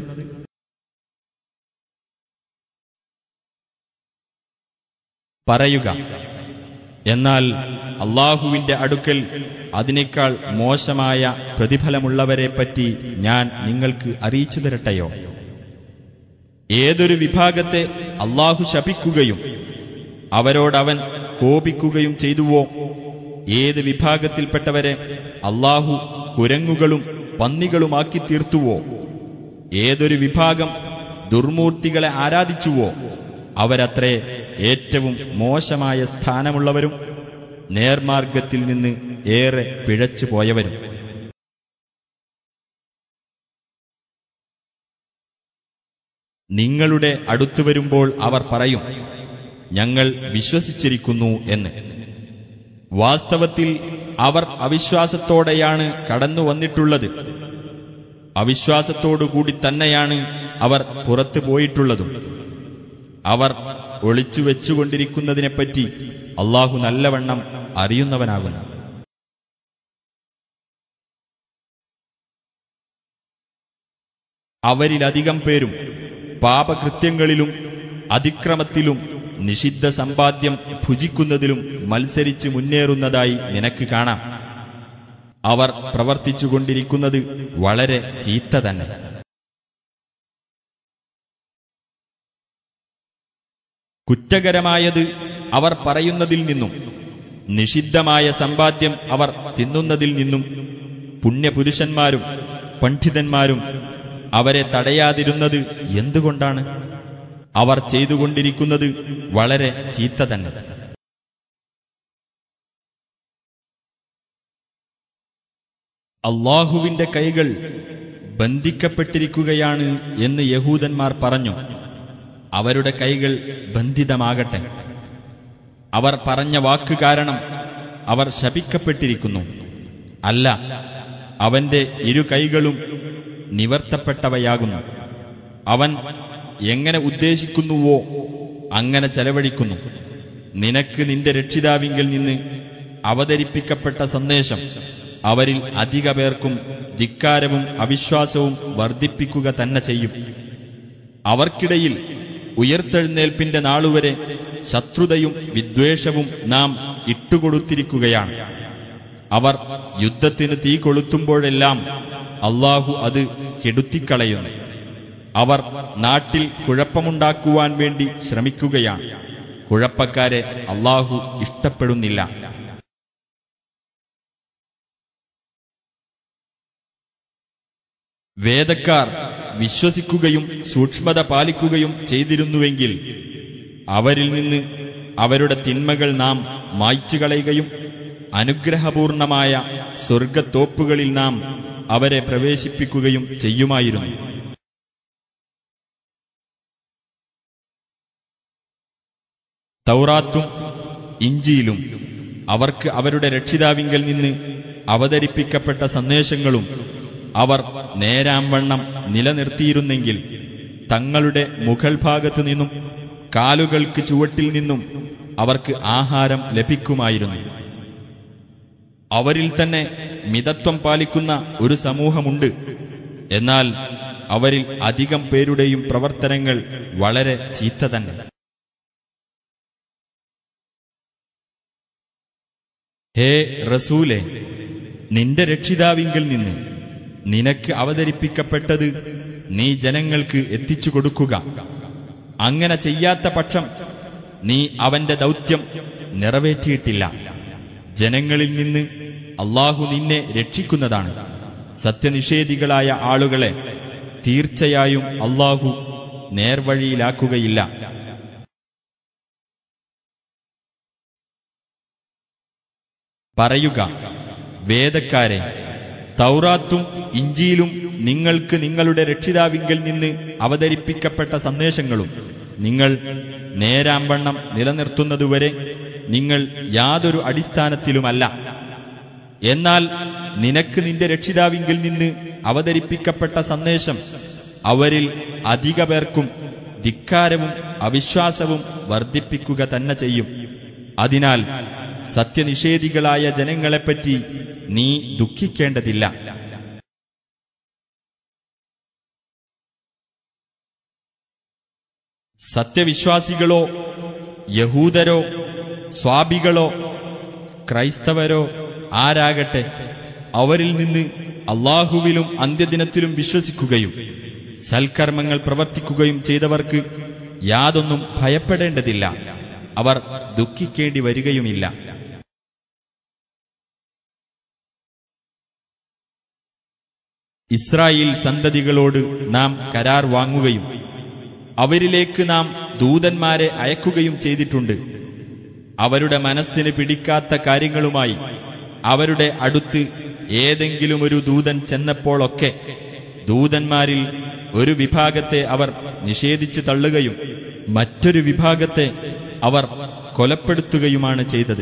പറയുക എന്നാൽ അള്ളാഹുവിന്റെ അടുക്കൽ അതിനേക്കാൾ മോശമായ പ്രതിഫലമുള്ളവരെപ്പറ്റി ഞാൻ നിങ്ങൾക്ക് അറിയിച്ചു തരട്ടെയോ ഏതൊരു വിഭാഗത്തെ അള്ളാഹു ശപിക്കുകയും അവരോടവൻ കോപിക്കുകയും ചെയ്തുവോ ഏത് വിഭാഗത്തിൽപ്പെട്ടവരെ അള്ളാഹു കുരങ്ങുകളും പന്നികളുമാക്കി തീർത്തുവോ ഏതൊരു വിഭാഗം ദുർമൂർത്തികളെ ആരാധിച്ചുവോ അവരത്രേ ഏറ്റവും മോശമായ സ്ഥാനമുള്ളവരും നേർമാർഗത്തിൽ നിന്ന് ഏറെ പിഴച്ചു പോയവരും നിങ്ങളുടെ അടുത്തു വരുമ്പോൾ അവർ പറയും ഞങ്ങൾ വിശ്വസിച്ചിരിക്കുന്നു എന്ന് വാസ്തവത്തിൽ അവർ അവിശ്വാസത്തോടെയാണ് കടന്നു വന്നിട്ടുള്ളത് അവിശ്വാസത്തോടുകൂടി തന്നെയാണ് അവർ പുറത്തു പോയിട്ടുള്ളതും അവർ ഒളിച്ചു വെച്ചുകൊണ്ടിരിക്കുന്നതിനെപ്പറ്റി അള്ളാഹു നല്ലവണ്ണം അറിയുന്നവനാകുന്നു അവരിലധികം പേരും പാപകൃത്യങ്ങളിലും അതിക്രമത്തിലും നിഷിദ്ധ സമ്പാദ്യം ഭുജിക്കുന്നതിലും മത്സരിച്ച് മുന്നേറുന്നതായി നിനക്ക് കാണാം അവർ പ്രവർത്തിച്ചുകൊണ്ടിരിക്കുന്നത് വളരെ ചീത്ത തന്നെ കുറ്റകരമായത് അവർ പറയുന്നതിൽ നിന്നും നിഷിദ്ധമായ സമ്പാദ്യം അവർ തിന്നുന്നതിൽ നിന്നും പുണ്യപുരുഷന്മാരും പണ്ഡിതന്മാരും അവരെ തടയാതിരുന്നത് എന്തുകൊണ്ടാണ് അവർ ചെയ്തുകൊണ്ടിരിക്കുന്നത് വളരെ ചീത്ത തന്നെ അള്ളാഹുവിന്റെ കൈകൾ ബന്ധിക്കപ്പെട്ടിരിക്കുകയാണ് എന്ന് യഹൂദന്മാർ പറഞ്ഞു അവരുടെ കൈകൾ ബന്ധിതമാകട്ടെ അവർ പറഞ്ഞ വാക്ക് കാരണം അവർ ശപിക്കപ്പെട്ടിരിക്കുന്നു അല്ല അവന്റെ ഇരു കൈകളും നിവർത്തപ്പെട്ടവയാകുന്നു അവൻ എങ്ങനെ ഉദ്ദേശിക്കുന്നുവോ അങ്ങനെ ചെലവഴിക്കുന്നു നിനക്ക് നിന്റെ രക്ഷിതാവിങ്കിൽ നിന്ന് അവതരിപ്പിക്കപ്പെട്ട സന്ദേശം അവരിൽ അധിക പേർക്കും ധിക്കാരവും അവിശ്വാസവും വർദ്ധിപ്പിക്കുക തന്നെ ചെയ്യും അവർക്കിടയിൽ ഉയർത്തെഴുന്നേൽപ്പിന്റെ നാളുവരെ ശത്രുതയും വിദ്വേഷവും നാം ഇട്ടുകൊടുത്തിരിക്കുകയാണ് അവർ യുദ്ധത്തിന് തീ കൊളുത്തുമ്പോഴെല്ലാം അള്ളാഹു അത് കെടുത്തിക്കളയുന്നു അവർ നാട്ടിൽ കുഴപ്പമുണ്ടാക്കുവാൻ വേണ്ടി ശ്രമിക്കുകയാണ് കുഴപ്പക്കാരെ അള്ളാഹു ഇഷ്ടപ്പെടുന്നില്ല വേദക്കാർ വിശ്വസിക്കുകയും സൂക്ഷ്മത പാലിക്കുകയും ചെയ്തിരുന്നുവെങ്കിൽ അവരിൽ നിന്ന് അവരുടെ തിന്മകൾ നാം മായ്ച്ചു കളയുകയും അനുഗ്രഹപൂർണമായ സ്വർഗത്തോപ്പുകളിൽ നാം അവരെ പ്രവേശിപ്പിക്കുകയും ചെയ്യുമായിരുന്നു തൗറാത്തും ഇഞ്ചിയിലും അവർക്ക് അവരുടെ രക്ഷിതാവിങ്കൽ നിന്ന് അവതരിപ്പിക്കപ്പെട്ട സന്ദേശങ്ങളും അവർ നേരാംവണ്ണം നിലനിർത്തിയിരുന്നെങ്കിൽ തങ്ങളുടെ മുകൾ ഭാഗത്തു നിന്നും കാലുകൾക്ക് ചുവട്ടിൽ നിന്നും അവർക്ക് ആഹാരം ലഭിക്കുമായിരുന്നു അവരിൽ തന്നെ മിതത്വം പാലിക്കുന്ന ഒരു സമൂഹമുണ്ട് എന്നാൽ അവരിൽ അധികം പേരുടെയും പ്രവർത്തനങ്ങൾ വളരെ ചീത്ത തന്നെ ഹേ റസൂലെ നിന്റെ രക്ഷിതാവിങ്കൽ നിന്ന് നിനക്ക് അവതരിപ്പിക്കപ്പെട്ടത് നീ ജനങ്ങൾക്ക് എത്തിച്ചു കൊടുക്കുക അങ്ങനെ ചെയ്യാത്ത പക്ഷം നീ അവന്റെ ദൗത്യം നിറവേറ്റിയിട്ടില്ല ജനങ്ങളിൽ നിന്ന് അള്ളാഹു നിന്നെ രക്ഷിക്കുന്നതാണ് സത്യനിഷേധികളായ ആളുകളെ തീർച്ചയായും അള്ളാഹു നേർവഴിയിലാക്കുകയില്ല പറയുക വേദക്കാരെ തൗറാത്തും ഇഞ്ചിയിലും നിങ്ങൾക്ക് നിങ്ങളുടെ രക്ഷിതാവിങ്കൽ നിന്ന് അവതരിപ്പിക്കപ്പെട്ട സന്ദേശങ്ങളും നിങ്ങൾ നേരാംവണ്ണം നിലനിർത്തുന്നതുവരെ നിങ്ങൾ യാതൊരു അടിസ്ഥാനത്തിലുമല്ല എന്നാൽ നിനക്ക് നിന്റെ രക്ഷിതാവിങ്കിൽ നിന്ന് അവതരിപ്പിക്കപ്പെട്ട സന്ദേശം അവരിൽ അധിക പേർക്കും ധിക്കാരവും അവിശ്വാസവും വർദ്ധിപ്പിക്കുക തന്നെ ചെയ്യും അതിനാൽ സത്യനിഷേധികളായ ജനങ്ങളെപ്പറ്റി നീ ദുഃഖിക്കേണ്ടതില്ല സത്യവിശ്വാസികളോ യഹൂദരോ സ്വാഭികളോ ക്രൈസ്തവരോ ആരാകട്ടെ അവരിൽ നിന്ന് അള്ളാഹുവിലും അന്ത്യദിനത്തിലും വിശ്വസിക്കുകയും സൽക്കർമ്മങ്ങൾ പ്രവർത്തിക്കുകയും ചെയ്തവർക്ക് യാതൊന്നും ഭയപ്പെടേണ്ടതില്ല അവർ ദുഃഖിക്കേണ്ടി വരികയുമില്ല ഇസ്രായേൽ സന്തതികളോട് നാം കരാർ വാങ്ങുകയും അവരിലേക്ക് നാം ദൂതന്മാരെ അയക്കുകയും ചെയ്തിട്ടുണ്ട് അവരുടെ മനസ്സിന് പിടിക്കാത്ത കാര്യങ്ങളുമായി അവരുടെ അടുത്ത് ഏതെങ്കിലും ഒരു ദൂതൻ ചെന്നപ്പോഴൊക്കെ ദൂതന്മാരിൽ ഒരു വിഭാഗത്തെ അവർ നിഷേധിച്ചു തള്ളുകയും മറ്റൊരു വിഭാഗത്തെ അവർ കൊലപ്പെടുത്തുകയുമാണ് ചെയ്തത്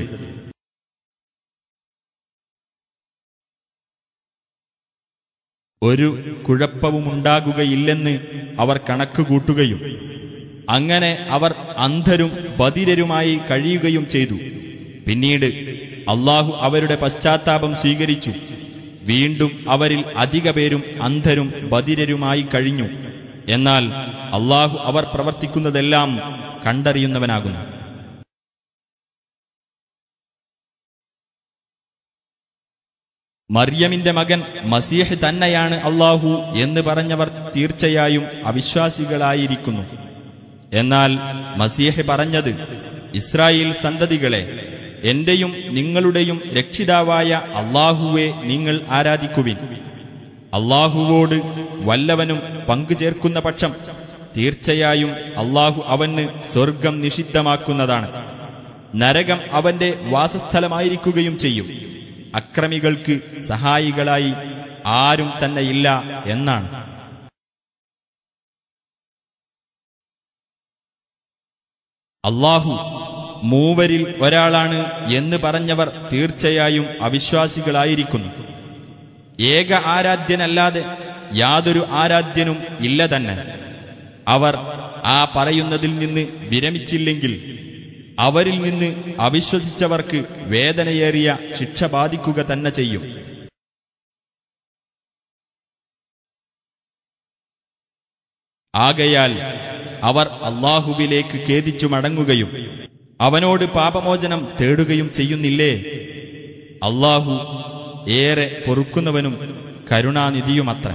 ഒരു കുഴപ്പവുമുണ്ടാകുകയില്ലെന്ന് അവർ കണക്കുകൂട്ടുകയും അങ്ങനെ അവർ അന്ധരും ബധിരരുമായി കഴിയുകയും ചെയ്തു പിന്നീട് അള്ളാഹു അവരുടെ പശ്ചാത്താപം സ്വീകരിച്ചു വീണ്ടും അവരിൽ അധിക പേരും അന്ധരും ബധിരരുമായി കഴിഞ്ഞു എന്നാൽ അള്ളാഹു അവർ പ്രവർത്തിക്കുന്നതെല്ലാം കണ്ടറിയുന്നവനാകുന്നു മറിയമിന്റെ മകൻ മസീഹ് തന്നെയാണ് അള്ളാഹു എന്ന് പറഞ്ഞവർ തീർച്ചയായും അവിശ്വാസികളായിരിക്കുന്നു എന്നാൽ മസീഹ് പറഞ്ഞത് ഇസ്രായേൽ സന്തതികളെ എന്റെയും നിങ്ങളുടെയും രക്ഷിതാവായ അള്ളാഹുവെ നിങ്ങൾ ആരാധിക്കുവിൻ അള്ളാഹുവോട് വല്ലവനും പങ്കുചേർക്കുന്ന പക്ഷം തീർച്ചയായും അള്ളാഹു അവന് സ്വർഗം നിഷിദ്ധമാക്കുന്നതാണ് നരകം അവന്റെ വാസസ്ഥലമായിരിക്കുകയും ചെയ്യും അക്രമികൾക്ക് സഹായികളായി ആരും തന്നെയില്ല എന്നാണ് അള്ളാഹു മൂവരിൽ ഒരാളാണ് എന്ന് പറഞ്ഞവർ തീർച്ചയായും അവിശ്വാസികളായിരിക്കുന്നു ഏക ആരാധ്യനല്ലാതെ യാതൊരു ആരാധ്യനും ഇല്ല തന്നെ അവർ ആ പറയുന്നതിൽ നിന്ന് വിരമിച്ചില്ലെങ്കിൽ അവരിൽ നിന്ന് അവിശ്വസിച്ചവർക്ക് വേദനയേറിയ ശിക്ഷ ബാധിക്കുക തന്നെ ചെയ്യും ആകയാൽ അവർ അള്ളാഹുവിലേക്ക് ഖേദിച്ചു മടങ്ങുകയും അവനോട് പാപമോചനം തേടുകയും ചെയ്യുന്നില്ലേ അള്ളാഹു ഏറെ പൊറുക്കുന്നവനും കരുണാനിധിയുമത്ര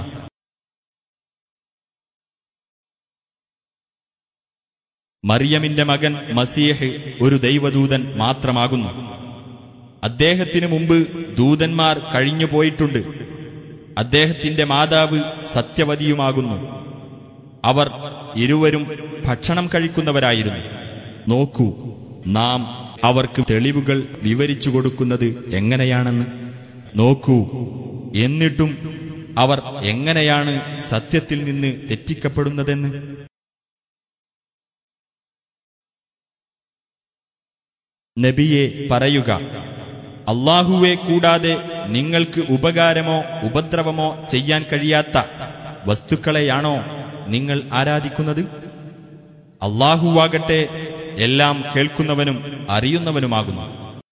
മറിയമിന്റെ മകൻ മസീഹ് ഒരു ദൈവദൂതൻ മാത്രമാകുന്നു അദ്ദേഹത്തിനു മുമ്പ് ദൂതന്മാർ കഴിഞ്ഞുപോയിട്ടുണ്ട് അദ്ദേഹത്തിന്റെ മാതാവ് സത്യവതിയുമാകുന്നു അവർ ഇരുവരും ഭക്ഷണം കഴിക്കുന്നവരായിരുന്നു നോക്കൂ നാം അവർക്ക് തെളിവുകൾ വിവരിച്ചു കൊടുക്കുന്നത് എങ്ങനെയാണെന്ന് നോക്കൂ എന്നിട്ടും അവർ എങ്ങനെയാണ് സത്യത്തിൽ നിന്ന് തെറ്റിക്കപ്പെടുന്നതെന്ന് നബിയെ പറയുക അള്ളാഹുവെ കൂടാതെ നിങ്ങൾക്ക് ഉപകാരമോ ഉപദ്രവമോ ചെയ്യാൻ കഴിയാത്ത വസ്തുക്കളെയാണോ നിങ്ങൾ ആരാധിക്കുന്നത് അള്ളാഹുവാകട്ടെ എല്ലാം കേൾക്കുന്നവനും അറിയുന്നവനുമാകുന്നു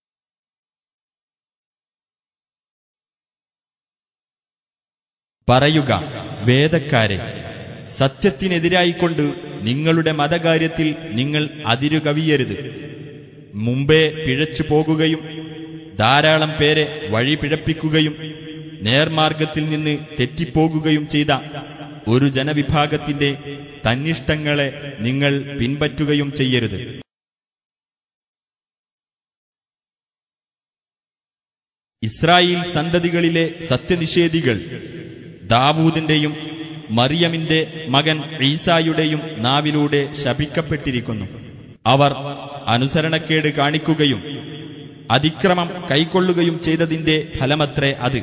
പറയുക വേദക്കാരെ സത്യത്തിനെതിരായിക്കൊണ്ട് നിങ്ങളുടെ മതകാര്യത്തിൽ നിങ്ങൾ അതിരുകവിയരുത് മുമ്പേ പിഴച്ചു പോകുകയും ധാരാളം പേരെ വഴി പിഴപ്പിക്കുകയും നേർമാർഗത്തിൽ നിന്ന് തെറ്റിപ്പോകുകയും ചെയ്ത ഒരു ജനവിഭാഗത്തിന്റെ തന്നിഷ്ടങ്ങളെ നിങ്ങൾ പിൻപറ്റുകയും ചെയ്യരുത് ഇസ്രായേൽ സന്തതികളിലെ സത്യനിഷേധികൾ ദാവൂദിന്റെയും മറിയമിന്റെ മകൻ ഈസായുടെയും നാവിലൂടെ ശപിക്കപ്പെട്ടിരിക്കുന്നു അവർ അനുസരണക്കേട് കാണിക്കുകയും അതിക്രമം കൈക്കൊള്ളുകയും ചെയ്തതിന്റെ ഫലമത്രേ അത്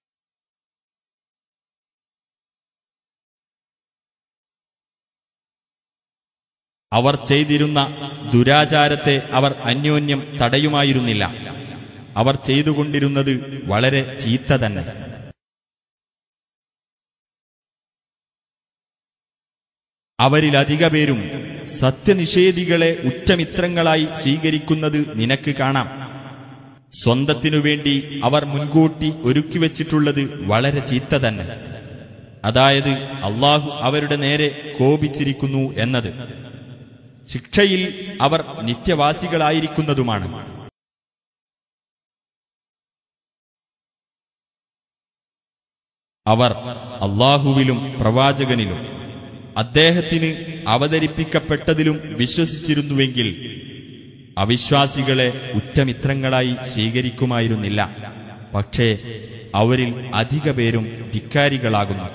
അവർ ചെയ്തിരുന്ന ദുരാചാരത്തെ അവർ അന്യോന്യം തടയുമായിരുന്നില്ല അവർ ചെയ്തുകൊണ്ടിരുന്നത് വളരെ ചീത്ത തന്നെ അവരിലധിക പേരും സത്യനിഷേധികളെ ഉറ്റമിത്രങ്ങളായി സ്വീകരിക്കുന്നത് നിനക്ക് കാണാം സ്വന്തത്തിനു വേണ്ടി അവർ മുൻകൂട്ടി ഒരുക്കിവെച്ചിട്ടുള്ളത് വളരെ ചീത്ത തന്നെ അതായത് അള്ളാഹു അവരുടെ നേരെ കോപിച്ചിരിക്കുന്നു എന്നത് ശിക്ഷയിൽ അവർ നിത്യവാസികളായിരിക്കുന്നതുമാണ് അവർ അള്ളാഹുവിലും പ്രവാചകനിലും അദ്ദേഹത്തിന് അവതരിപ്പിക്കപ്പെട്ടതിലും വിശ്വസിച്ചിരുന്നുവെങ്കിൽ അവിശ്വാസികളെ ഉറ്റമിത്രങ്ങളായി സ്വീകരിക്കുമായിരുന്നില്ല പക്ഷേ അവരിൽ അധിക പേരും ധിക്കാരികളാകുന്നു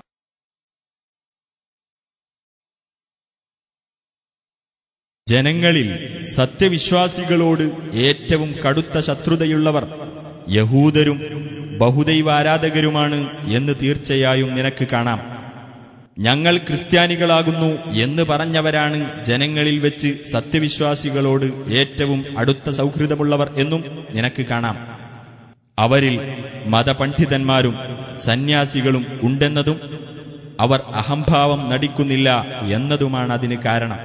ജനങ്ങളിൽ സത്യവിശ്വാസികളോട് ഏറ്റവും കടുത്ത ശത്രുതയുള്ളവർ യഹൂദരും ബഹുദൈവാരാധകരുമാണ് എന്ന് തീർച്ചയായും നിനക്ക് കാണാം ഞങ്ങൾ ക്രിസ്ത്യാനികളാകുന്നു എന്ന് പറഞ്ഞവരാണ് ജനങ്ങളിൽ വെച്ച് സത്യവിശ്വാസികളോട് ഏറ്റവും അടുത്ത സൗഹൃദമുള്ളവർ എന്നും നിനക്ക് കാണാം അവരിൽ മതപണ്ഡിതന്മാരും സന്യാസികളും ഉണ്ടെന്നതും അവർ അഹംഭാവം നടിക്കുന്നില്ല എന്നതുമാണ് അതിന് കാരണം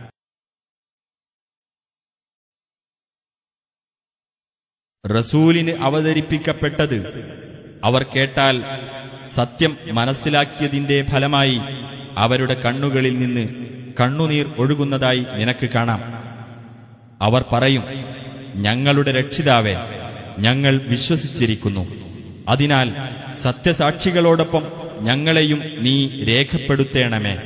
റസൂലിന് അവതരിപ്പിക്കപ്പെട്ടത് അവർ കേട്ടാൽ സത്യം മനസ്സിലാക്കിയതിന്റെ ഫലമായി അവരുടെ കണ്ണുകളിൽ നിന്ന് കണ്ണുനീർ ഒഴുകുന്നതായി നിനക്ക് കാണാം അവർ പറയും ഞങ്ങളുടെ രക്ഷിതാവെ ഞങ്ങൾ വിശ്വസിച്ചിരിക്കുന്നു അതിനാൽ സത്യസാക്ഷികളോടൊപ്പം ഞങ്ങളെയും നീ രേഖപ്പെടുത്തേണമേ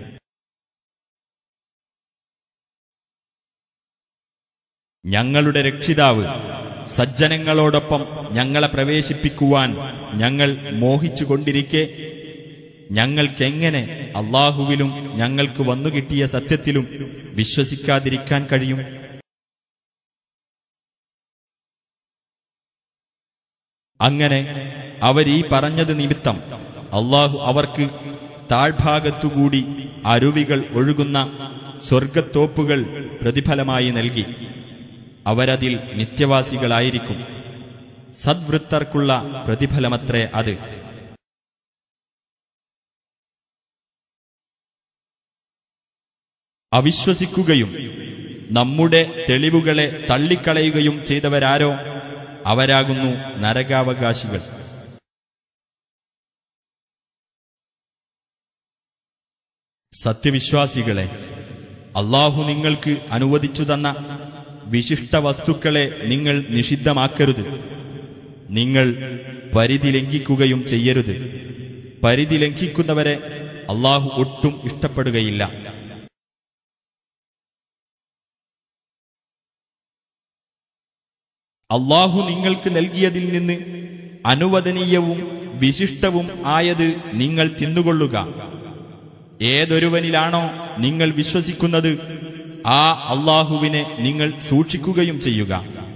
ഞങ്ങളുടെ രക്ഷിതാവ് സജ്ജനങ്ങളോടൊപ്പം ഞങ്ങളെ പ്രവേശിപ്പിക്കുവാൻ ഞങ്ങൾ മോഹിച്ചുകൊണ്ടിരിക്കെ ഞങ്ങൾക്കെങ്ങനെ അള്ളാഹുവിലും ഞങ്ങൾക്ക് വന്നുകിട്ടിയ സത്യത്തിലും വിശ്വസിക്കാതിരിക്കാൻ കഴിയും അങ്ങനെ അവരീ പറഞ്ഞത് നിമിത്തം അള്ളാഹു അവർക്ക് താഴ്ഭാഗത്തുകൂടി അരുവികൾ ഒഴുകുന്ന സ്വർഗത്തോപ്പുകൾ പ്രതിഫലമായി നൽകി അവരതിൽ നിത്യവാസികളായിരിക്കും സദ്വൃത്തർക്കുള്ള പ്രതിഫലമത്രേ അത് അവിശ്വസിക്കുകയും നമ്മുടെ തെളിവുകളെ തള്ളിക്കളയുകയും ചെയ്തവരാരോ അവരാകുന്നു നരകാവകാശികൾ സത്യവിശ്വാസികളെ അള്ളാഹു നിങ്ങൾക്ക് അനുവദിച്ചു തന്ന വിശിഷ്ട വസ്തുക്കളെ നിങ്ങൾ നിഷിദ്ധമാക്കരുത് നിങ്ങൾ പരിധി ലംഘിക്കുകയും ചെയ്യരുത് പരിധി ലംഘിക്കുന്നവരെ അള്ളാഹു ഒട്ടും ഇഷ്ടപ്പെടുകയില്ല അള്ളാഹു നിങ്ങൾക്ക് നൽകിയതിൽ നിന്ന് അനുവദനീയവും വിശിഷ്ടവും ആയത് നിങ്ങൾ തിന്നുകൊള്ളുക ഏതൊരുവനിലാണോ നിങ്ങൾ വിശ്വസിക്കുന്നത് ആ അള്ളാഹുവിനെ നിങ്ങൾ സൂക്ഷിക്കുകയും ചെയ്യുക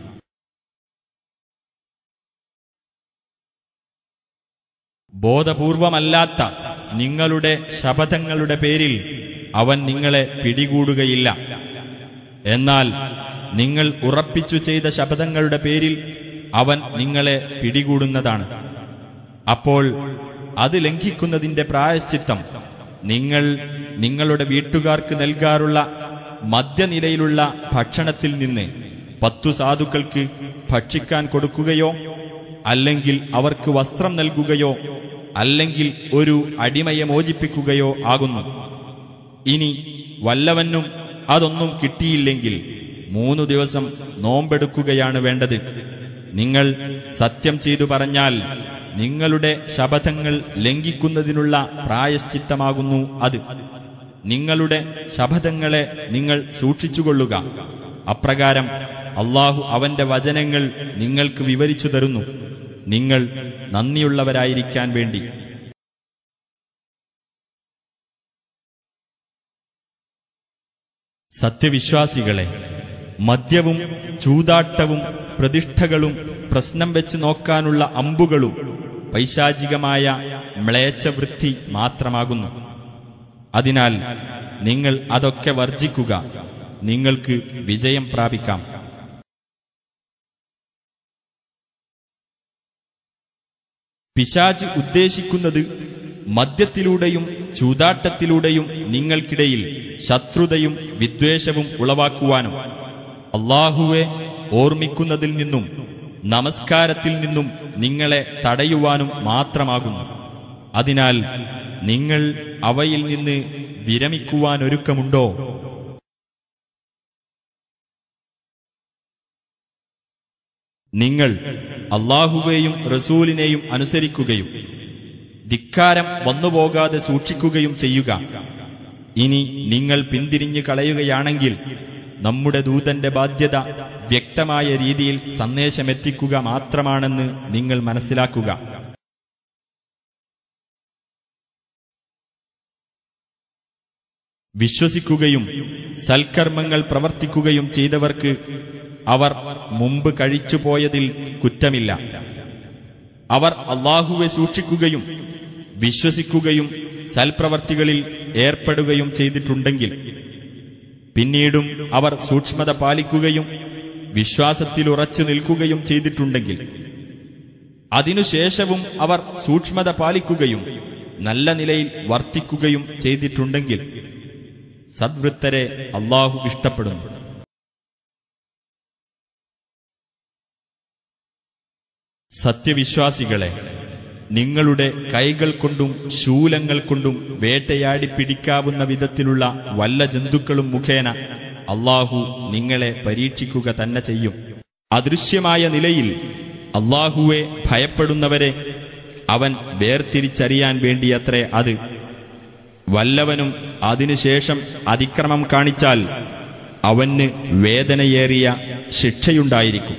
ബോധപൂർവമല്ലാത്ത നിങ്ങളുടെ ശപഥങ്ങളുടെ പേരിൽ അവൻ നിങ്ങളെ പിടികൂടുകയില്ല എന്നാൽ നിങ്ങൾ ഉറപ്പിച്ചു ചെയ്ത ശപഥങ്ങളുടെ പേരിൽ അവൻ നിങ്ങളെ പിടികൂടുന്നതാണ് അപ്പോൾ അത് ലംഘിക്കുന്നതിന്റെ പ്രായശ്ചിത്തം നിങ്ങൾ നിങ്ങളുടെ വീട്ടുകാർക്ക് നൽകാറുള്ള മധ്യനിലയിലുള്ള ഭക്ഷണത്തിൽ നിന്ന് പത്തു സാധുക്കൾക്ക് ഭക്ഷിക്കാൻ കൊടുക്കുകയോ അല്ലെങ്കിൽ അവർക്ക് വസ്ത്രം നൽകുകയോ അല്ലെങ്കിൽ ഒരു അടിമയെ മോചിപ്പിക്കുകയോ ആകുന്നു ഇനി വല്ലവനും അതൊന്നും കിട്ടിയില്ലെങ്കിൽ മൂന്നു ദിവസം നോമ്പെടുക്കുകയാണ് വേണ്ടത് നിങ്ങൾ സത്യം ചെയ്തു പറഞ്ഞാൽ നിങ്ങളുടെ ശപഥങ്ങൾ ലംഘിക്കുന്നതിനുള്ള പ്രായശ്ചിത്തമാകുന്നു അത് നിങ്ങളുടെ ശപഥങ്ങളെ നിങ്ങൾ സൂക്ഷിച്ചുകൊള്ളുക അപ്രകാരം അള്ളാഹു അവന്റെ വചനങ്ങൾ നിങ്ങൾക്ക് വിവരിച്ചു തരുന്നു നിങ്ങൾ നന്ദിയുള്ളവരായിരിക്കാൻ വേണ്ടി സത്യവിശ്വാസികളെ മദ്യവും ചൂതാട്ടവും പ്രതിഷ്ഠകളും പ്രശ്നം വെച്ച് നോക്കാനുള്ള അമ്പുകളും പൈശാചികമായ മ്ലേച്ഛവൃത്തി മാത്രമാകുന്നു അതിനാൽ നിങ്ങൾ അതൊക്കെ വർജിക്കുക നിങ്ങൾക്ക് വിജയം പ്രാപിക്കാം പിശാജ് ഉദ്ദേശിക്കുന്നത് മദ്യത്തിലൂടെയും ചൂതാട്ടത്തിലൂടെയും നിങ്ങൾക്കിടയിൽ ശത്രുതയും വിദ്വേഷവും ഉളവാക്കുവാനും അള്ളാഹുവെ ഓർമ്മിക്കുന്നതിൽ നിന്നും നമസ്കാരത്തിൽ നിന്നും നിങ്ങളെ തടയുവാനും മാത്രമാകുന്നു അതിനാൽ നിങ്ങൾ അവയിൽ നിന്ന് വിരമിക്കുവാനൊരുക്കമുണ്ടോ നിങ്ങൾ അള്ളാഹുവേയും റസൂലിനെയും അനുസരിക്കുകയും ധിക്കാരം വന്നുപോകാതെ സൂക്ഷിക്കുകയും ചെയ്യുക ഇനി നിങ്ങൾ പിന്തിരിഞ്ഞു കളയുകയാണെങ്കിൽ നമ്മുടെ ദൂതന്റെ ബാധ്യത വ്യക്തമായ രീതിയിൽ സന്ദേശമെത്തിക്കുക മാത്രമാണെന്ന് നിങ്ങൾ മനസ്സിലാക്കുക വിശ്വസിക്കുകയും സൽക്കർമ്മങ്ങൾ പ്രവർത്തിക്കുകയും ചെയ്തവർക്ക് അവർ മുമ്പ് കഴിച്ചുപോയതിൽ കുറ്റമില്ല അവർ അള്ളാഹുവെ സൂക്ഷിക്കുകയും വിശ്വസിക്കുകയും സൽപ്രവർത്തികളിൽ ഏർപ്പെടുകയും ചെയ്തിട്ടുണ്ടെങ്കിൽ പിന്നീടും അവർ സൂക്ഷ്മത പാലിക്കുകയും വിശ്വാസത്തിൽ ഉറച്ചു നിൽക്കുകയും ചെയ്തിട്ടുണ്ടെങ്കിൽ അതിനുശേഷവും അവർ സൂക്ഷ്മത പാലിക്കുകയും നല്ല നിലയിൽ വർത്തിക്കുകയും ചെയ്തിട്ടുണ്ടെങ്കിൽ സദ്വൃത്തരെ അള്ളാഹു ഇഷ്ടപ്പെടുന്നു സത്യവിശ്വാസികളെ നിങ്ങളുടെ കൈകൾ കൊണ്ടും ശൂലങ്ങൾ കൊണ്ടും വേട്ടയാടി പിടിക്കാവുന്ന വിധത്തിലുള്ള വല്ല ജന്തുക്കളും മുഖേന അള്ളാഹു നിങ്ങളെ പരീക്ഷിക്കുക തന്നെ ചെയ്യും അദൃശ്യമായ നിലയിൽ അള്ളാഹുവെ ഭയപ്പെടുന്നവരെ അവൻ വേർതിരിച്ചറിയാൻ വേണ്ടിയത്രേ അത് വല്ലവനും അതിനുശേഷം അതിക്രമം കാണിച്ചാൽ അവന് വേദനയേറിയ ശിക്ഷയുണ്ടായിരിക്കും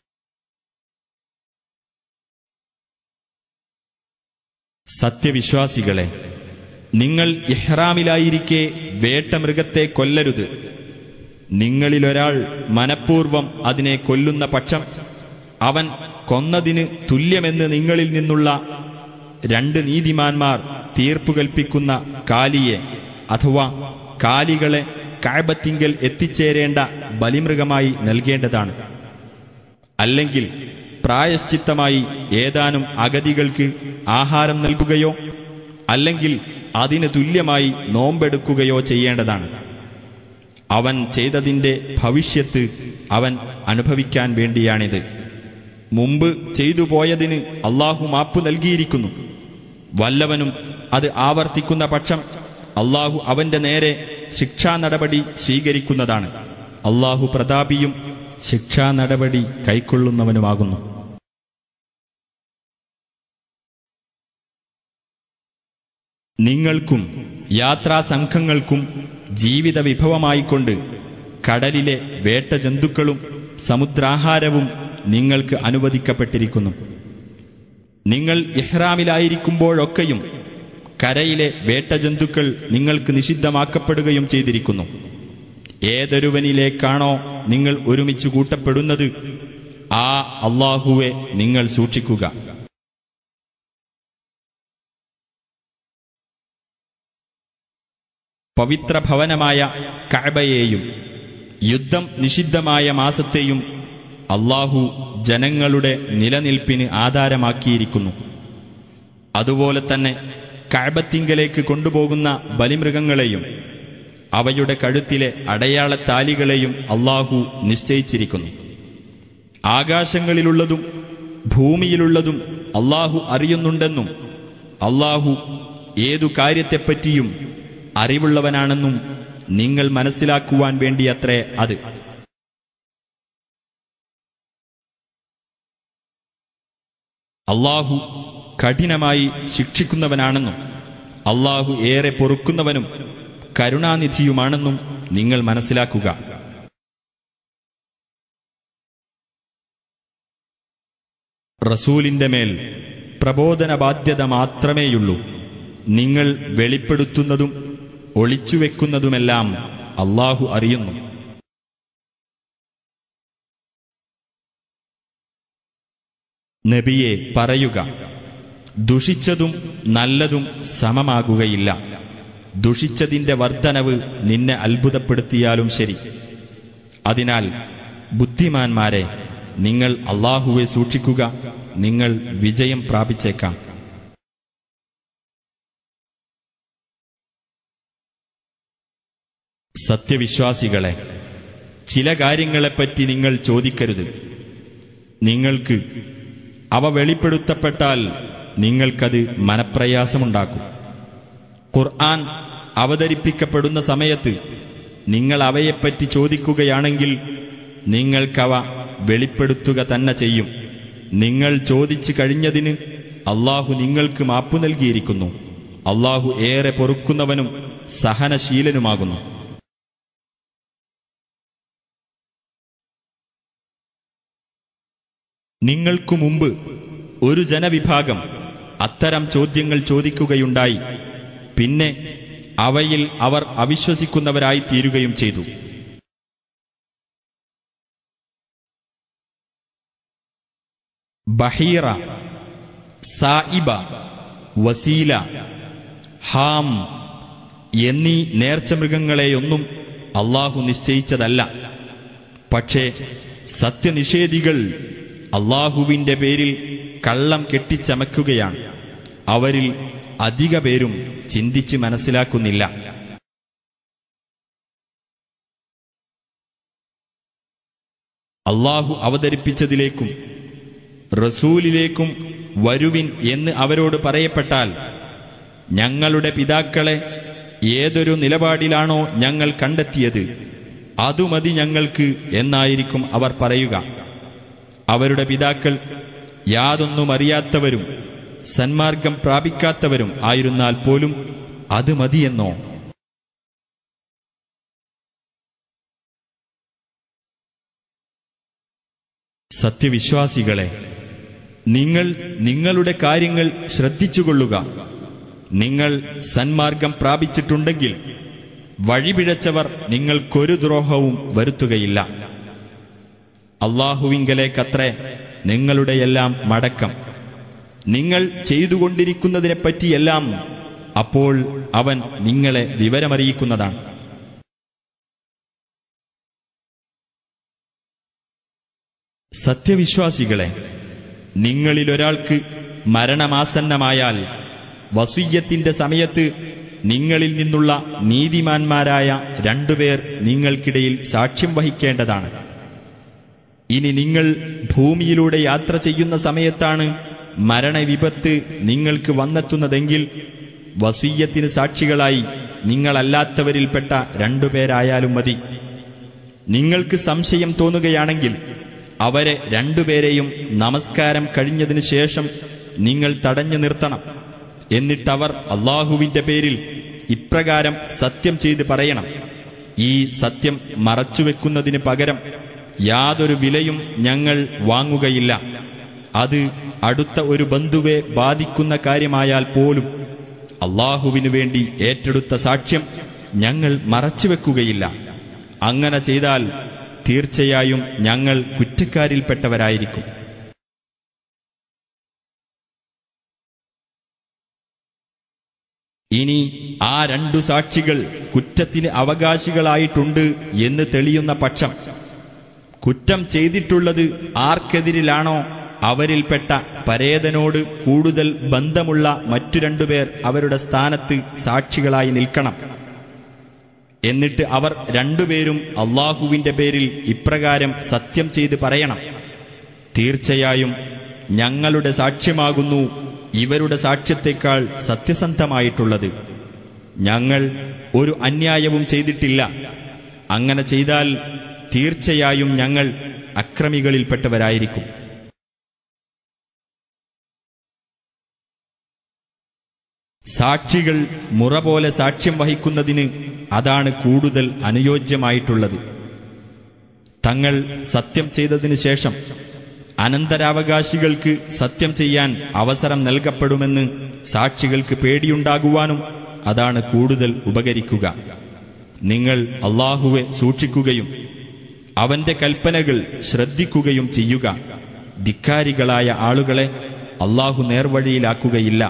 സത്യവിശ്വാസികളെ നിങ്ങൾ ഇഹ്റാമിലായിരിക്കെ വേട്ടമൃഗത്തെ കൊല്ലരുത് നിങ്ങളിലൊരാൾ മനഃപൂർവം അതിനെ കൊല്ലുന്ന പക്ഷം അവൻ കൊന്നതിന് തുല്യമെന്ന് നിങ്ങളിൽ നിന്നുള്ള രണ്ട് നീതിമാന്മാർ തീർപ്പു കൽപ്പിക്കുന്ന കാലിയെ അഥവാ കാലികളെ കായബത്തിങ്കൽ എത്തിച്ചേരേണ്ട ബലിമൃഗമായി നൽകേണ്ടതാണ് അല്ലെങ്കിൽ പ്രായശ്ചിത്തമായി ഏതാനും അഗതികൾക്ക് ആഹാരം നൽകുകയോ അല്ലെങ്കിൽ അതിന് തുല്യമായി നോമ്പെടുക്കുകയോ ചെയ്യേണ്ടതാണ് അവൻ ചെയ്തതിന്റെ ഭവിഷ്യത്ത് അവൻ അനുഭവിക്കാൻ വേണ്ടിയാണിത് മുമ്പ് ചെയ്തു പോയതിന് അള്ളാഹു മാപ്പു നൽകിയിരിക്കുന്നു വല്ലവനും അത് ആവർത്തിക്കുന്ന പക്ഷം അള്ളാഹു അവന്റെ നേരെ ശിക്ഷാ നടപടി സ്വീകരിക്കുന്നതാണ് അള്ളാഹു പ്രതാപിയും ശിക്ഷാ നടപടി കൈക്കൊള്ളുന്നവനുമാകുന്നു നിങ്ങൾക്കും യാത്രാസംഘങ്ങൾക്കും ജീവിത വിഭവമായിക്കൊണ്ട് കടലിലെ വേട്ടജന്തുക്കളും സമുദ്രാഹാരവും നിങ്ങൾക്ക് അനുവദിക്കപ്പെട്ടിരിക്കുന്നു നിങ്ങൾ ഇഹ്റാമിലായിരിക്കുമ്പോഴൊക്കെയും കരയിലെ വേട്ടജന്തുക്കൾ നിങ്ങൾക്ക് നിഷിദ്ധമാക്കപ്പെടുകയും ചെയ്തിരിക്കുന്നു ഏതൊരുവനിലേക്കാണോ നിങ്ങൾ ഒരുമിച്ച് കൂട്ടപ്പെടുന്നത് ആ അള്ളാഹുവെ നിങ്ങൾ സൂക്ഷിക്കുക പവിത്ര ഭവനമായ കഅബയെയും യുദ്ധം നിഷിദ്ധമായ മാസത്തെയും അള്ളാഹു ജനങ്ങളുടെ നിലനിൽപ്പിന് ആധാരമാക്കിയിരിക്കുന്നു അതുപോലെ തന്നെ കഅബത്തിങ്കലേക്ക് കൊണ്ടുപോകുന്ന ബലിമൃഗങ്ങളെയും അവയുടെ കഴുത്തിലെ അടയാളത്താലികളെയും അള്ളാഹു നിശ്ചയിച്ചിരിക്കുന്നു ആകാശങ്ങളിലുള്ളതും ഭൂമിയിലുള്ളതും അള്ളാഹു അറിയുന്നുണ്ടെന്നും അള്ളാഹു ഏതു കാര്യത്തെപ്പറ്റിയും അറിവുള്ളവനാണെന്നും നിങ്ങൾ മനസ്സിലാക്കുവാൻ വേണ്ടിയത്രേ അത് അള്ളാഹു കഠിനമായി ശിക്ഷിക്കുന്നവനാണെന്നും അള്ളാഹു ഏറെ പൊറുക്കുന്നവനും കരുണാനിധിയുമാണെന്നും നിങ്ങൾ മനസ്സിലാക്കുക റസൂലിന്റെ മേൽ പ്രബോധന ബാധ്യത മാത്രമേയുള്ളൂ നിങ്ങൾ വെളിപ്പെടുത്തുന്നതും ഒളിച്ചുവെക്കുന്നതുമെല്ലാം അള്ളാഹു അറിയുന്നു നബിയെ പറയുക ദുഷിച്ചതും നല്ലതും സമമാകുകയില്ല ദുഷിച്ചതിന്റെ വർധനവ് നിന്നെ അത്ഭുതപ്പെടുത്തിയാലും ശരി അതിനാൽ ബുദ്ധിമാന്മാരെ നിങ്ങൾ അള്ളാഹുവെ സൂക്ഷിക്കുക നിങ്ങൾ വിജയം പ്രാപിച്ചേക്കാം സത്യവിശ്വാസികളെ ചില കാര്യങ്ങളെപ്പറ്റി നിങ്ങൾ ചോദിക്കരുത് നിങ്ങൾക്ക് അവ വെളിപ്പെടുത്തപ്പെട്ടാൽ നിങ്ങൾക്കത് മനപ്രയാസമുണ്ടാക്കും ഖുർആൻ അവതരിപ്പിക്കപ്പെടുന്ന സമയത്ത് നിങ്ങൾ അവയെപ്പറ്റി ചോദിക്കുകയാണെങ്കിൽ നിങ്ങൾക്കവ വെളിപ്പെടുത്തുക തന്നെ ചെയ്യും നിങ്ങൾ ചോദിച്ചു കഴിഞ്ഞതിന് അള്ളാഹു നിങ്ങൾക്ക് മാപ്പു നൽകിയിരിക്കുന്നു അള്ളാഹു ഏറെ പൊറുക്കുന്നവനും സഹനശീലനുമാകുന്നു നിങ്ങൾക്കു മുമ്പ് ഒരു ജനവിഭാഗം അത്തരം ചോദ്യങ്ങൾ ചോദിക്കുകയുണ്ടായി പിന്നെ അവയിൽ അവർ അവിശ്വസിക്കുന്നവരായി തീരുകയും ചെയ്തു ബഹീറ സായിബ വസീല ഹാം എന്നീ നേർച്ചമൃഗങ്ങളെയൊന്നും അള്ളാഹു നിശ്ചയിച്ചതല്ല പക്ഷേ സത്യനിഷേധികൾ അള്ളാഹുവിന്റെ പേരിൽ കള്ളം കെട്ടിച്ചമക്കുകയാണ് അവരിൽ അധിക പേരും ചിന്തിച്ച് മനസ്സിലാക്കുന്നില്ല അള്ളാഹു അവതരിപ്പിച്ചതിലേക്കും റസൂലിലേക്കും വരുവിൻ എന്ന് അവരോട് പറയപ്പെട്ടാൽ ഞങ്ങളുടെ പിതാക്കളെ ഏതൊരു നിലപാടിലാണോ ഞങ്ങൾ കണ്ടെത്തിയത് അതുമതി ഞങ്ങൾക്ക് എന്നായിരിക്കും അവർ പറയുക അവരുടെ പിതാക്കൾ യാതൊന്നും അറിയാത്തവരും സന്മാർഗം പ്രാപിക്കാത്തവരും ആയിരുന്നാൽ പോലും അത് മതിയെന്നോ സത്യവിശ്വാസികളെ നിങ്ങൾ നിങ്ങളുടെ കാര്യങ്ങൾ ശ്രദ്ധിച്ചുകൊള്ളുക നിങ്ങൾ സന്മാർഗം പ്രാപിച്ചിട്ടുണ്ടെങ്കിൽ വഴിപിഴച്ചവർ നിങ്ങൾക്കൊരു ദ്രോഹവും വരുത്തുകയില്ല അള്ളാഹുവിങ്കലേക്കത്രേ നിങ്ങളുടെയെല്ലാം മടക്കം നിങ്ങൾ ചെയ്തുകൊണ്ടിരിക്കുന്നതിനെപ്പറ്റിയെല്ലാം അപ്പോൾ അവൻ നിങ്ങളെ വിവരമറിയിക്കുന്നതാണ് സത്യവിശ്വാസികളെ നിങ്ങളിലൊരാൾക്ക് മരണമാസന്നമായാൽ വസുയ്യത്തിന്റെ സമയത്ത് നിങ്ങളിൽ നിന്നുള്ള നീതിമാന്മാരായ രണ്ടുപേർ നിങ്ങൾക്കിടയിൽ സാക്ഷ്യം വഹിക്കേണ്ടതാണ് ഇനി നിങ്ങൾ ഭൂമിയിലൂടെ യാത്ര ചെയ്യുന്ന സമയത്താണ് മരണവിപത്ത് നിങ്ങൾക്ക് വന്നെത്തുന്നതെങ്കിൽ വസീയത്തിന് സാക്ഷികളായി നിങ്ങളല്ലാത്തവരിൽപ്പെട്ട രണ്ടുപേരായാലും മതി നിങ്ങൾക്ക് സംശയം തോന്നുകയാണെങ്കിൽ അവരെ രണ്ടുപേരെയും നമസ്കാരം കഴിഞ്ഞതിനു ശേഷം നിങ്ങൾ തടഞ്ഞു നിർത്തണം എന്നിട്ടവർ അള്ളാഹുവിന്റെ പേരിൽ ഇപ്രകാരം സത്യം ചെയ്ത് പറയണം ഈ സത്യം മറച്ചുവെക്കുന്നതിന് പകരം യാതൊരു വിലയും ഞങ്ങൾ വാങ്ങുകയില്ല അത് അടുത്ത ഒരു ബന്ധുവെ ബാധിക്കുന്ന കാര്യമായാൽ പോലും അള്ളാഹുവിനു വേണ്ടി ഏറ്റെടുത്ത സാക്ഷ്യം ഞങ്ങൾ മറച്ചുവെക്കുകയില്ല അങ്ങനെ ചെയ്താൽ തീർച്ചയായും ഞങ്ങൾ കുറ്റക്കാരിൽപ്പെട്ടവരായിരിക്കും ഇനി ആ രണ്ടു സാക്ഷികൾ കുറ്റത്തിന് അവകാശികളായിട്ടുണ്ട് എന്ന് തെളിയുന്ന പക്ഷം കുറ്റം ചെയ്തിട്ടുള്ളത് ആർക്കെതിരിലാണോ അവരിൽപ്പെട്ട പരേതനോട് കൂടുതൽ ബന്ധമുള്ള മറ്റു രണ്ടുപേർ അവരുടെ സ്ഥാനത്ത് സാക്ഷികളായി നിൽക്കണം എന്നിട്ട് അവർ രണ്ടുപേരും അള്ളാഹുവിന്റെ പേരിൽ ഇപ്രകാരം സത്യം ചെയ്ത് പറയണം തീർച്ചയായും ഞങ്ങളുടെ സാക്ഷ്യമാകുന്നു ഇവരുടെ സാക്ഷ്യത്തെക്കാൾ സത്യസന്ധമായിട്ടുള്ളത് ഞങ്ങൾ ഒരു അന്യായവും ചെയ്തിട്ടില്ല അങ്ങനെ ചെയ്താൽ തീർച്ചയായും ഞങ്ങൾ അക്രമികളിൽപ്പെട്ടവരായിരിക്കും സാക്ഷികൾ മുറ പോലെ സാക്ഷ്യം വഹിക്കുന്നതിന് അതാണ് കൂടുതൽ അനുയോജ്യമായിട്ടുള്ളത് തങ്ങൾ സത്യം ചെയ്തതിനു ശേഷം അനന്തരാവകാശികൾക്ക് സത്യം ചെയ്യാൻ അവസരം നൽകപ്പെടുമെന്ന് സാക്ഷികൾക്ക് പേടിയുണ്ടാകുവാനും അതാണ് കൂടുതൽ ഉപകരിക്കുക നിങ്ങൾ അള്ളാഹുവെ സൂക്ഷിക്കുകയും അവന്റെ കൽപ്പനകൾ ശ്രദ്ധിക്കുകയും ചെയ്യുക ധിക്കാരികളായ ആളുകളെ അള്ളാഹു നേർവഴിയിലാക്കുകയില്ല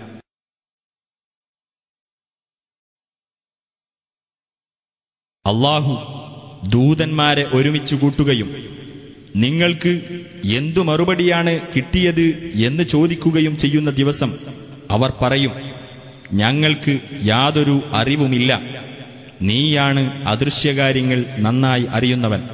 അള്ളാഹു ദൂതന്മാരെ ഒരുമിച്ച് കൂട്ടുകയും നിങ്ങൾക്ക് എന്തു മറുപടിയാണ് കിട്ടിയത് എന്ന് ചോദിക്കുകയും ചെയ്യുന്ന ദിവസം അവർ പറയും ഞങ്ങൾക്ക് യാതൊരു അറിവുമില്ല നീയാണ് അദൃശ്യകാര്യങ്ങൾ നന്നായി അറിയുന്നവൻ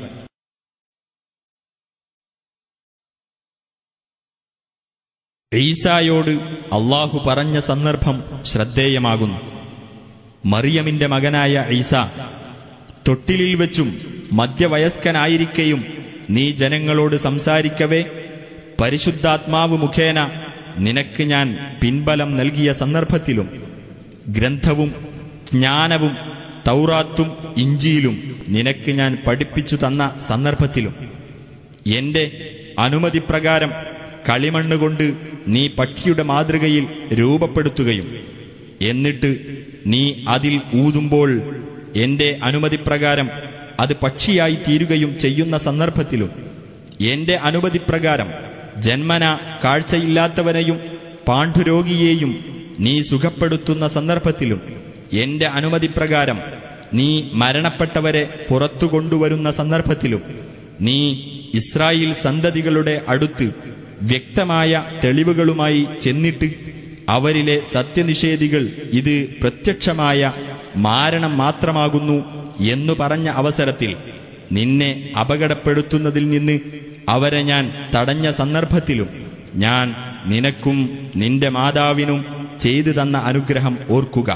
ഈസായോട് അള്ളാഹു പറഞ്ഞ സന്ദർഭം ശ്രദ്ധേയമാകുന്നു മറിയമിന്റെ മകനായ ഈസ തൊട്ടിലിൽ വെച്ചും മധ്യവയസ്കനായിരിക്കെയും നീ ജനങ്ങളോട് സംസാരിക്കവേ പരിശുദ്ധാത്മാവ് മുഖേന നിനക്ക് ഞാൻ പിൻബലം നൽകിയ സന്ദർഭത്തിലും ഗ്രന്ഥവും ജ്ഞാനവും തൗറാത്തും ഇഞ്ചിയിലും നിനക്ക് ഞാൻ പഠിപ്പിച്ചു തന്ന സന്ദർഭത്തിലും എന്റെ അനുമതിപ്രകാരം കളിമണ്ണുകൊണ്ട് നീ പക്ഷിയുടെ മാതൃകയിൽ രൂപപ്പെടുത്തുകയും എന്നിട്ട് നീ അതിൽ ഊതുമ്പോൾ എന്റെ അനുമതിപ്രകാരം അത് പക്ഷിയായി തീരുകയും ചെയ്യുന്ന സന്ദർഭത്തിലും എന്റെ അനുമതിപ്രകാരം ജന്മന കാഴ്ചയില്ലാത്തവനെയും പാണ്ഡുരോഗിയെയും നീ സുഖപ്പെടുത്തുന്ന സന്ദർഭത്തിലും എന്റെ അനുമതിപ്രകാരം നീ മരണപ്പെട്ടവരെ പുറത്തു കൊണ്ടുവരുന്ന സന്ദർഭത്തിലും നീ ഇസ്രായേൽ സന്തതികളുടെ അടുത്ത് വ്യക്തമായ തെളിവുകളുമായി ചെന്നിട്ട് അവരിലെ സത്യനിഷേധികൾ ഇത് പ്രത്യക്ഷമായ മാരണം മാത്രമാകുന്നു എന്നു പറഞ്ഞ അവസരത്തിൽ നിന്നെ അപകടപ്പെടുത്തുന്നതിൽ നിന്ന് അവരെ ഞാൻ തടഞ്ഞ സന്ദർഭത്തിലും ഞാൻ നിനക്കും നിന്റെ മാതാവിനും ചെയ്തു തന്ന അനുഗ്രഹം ഓർക്കുക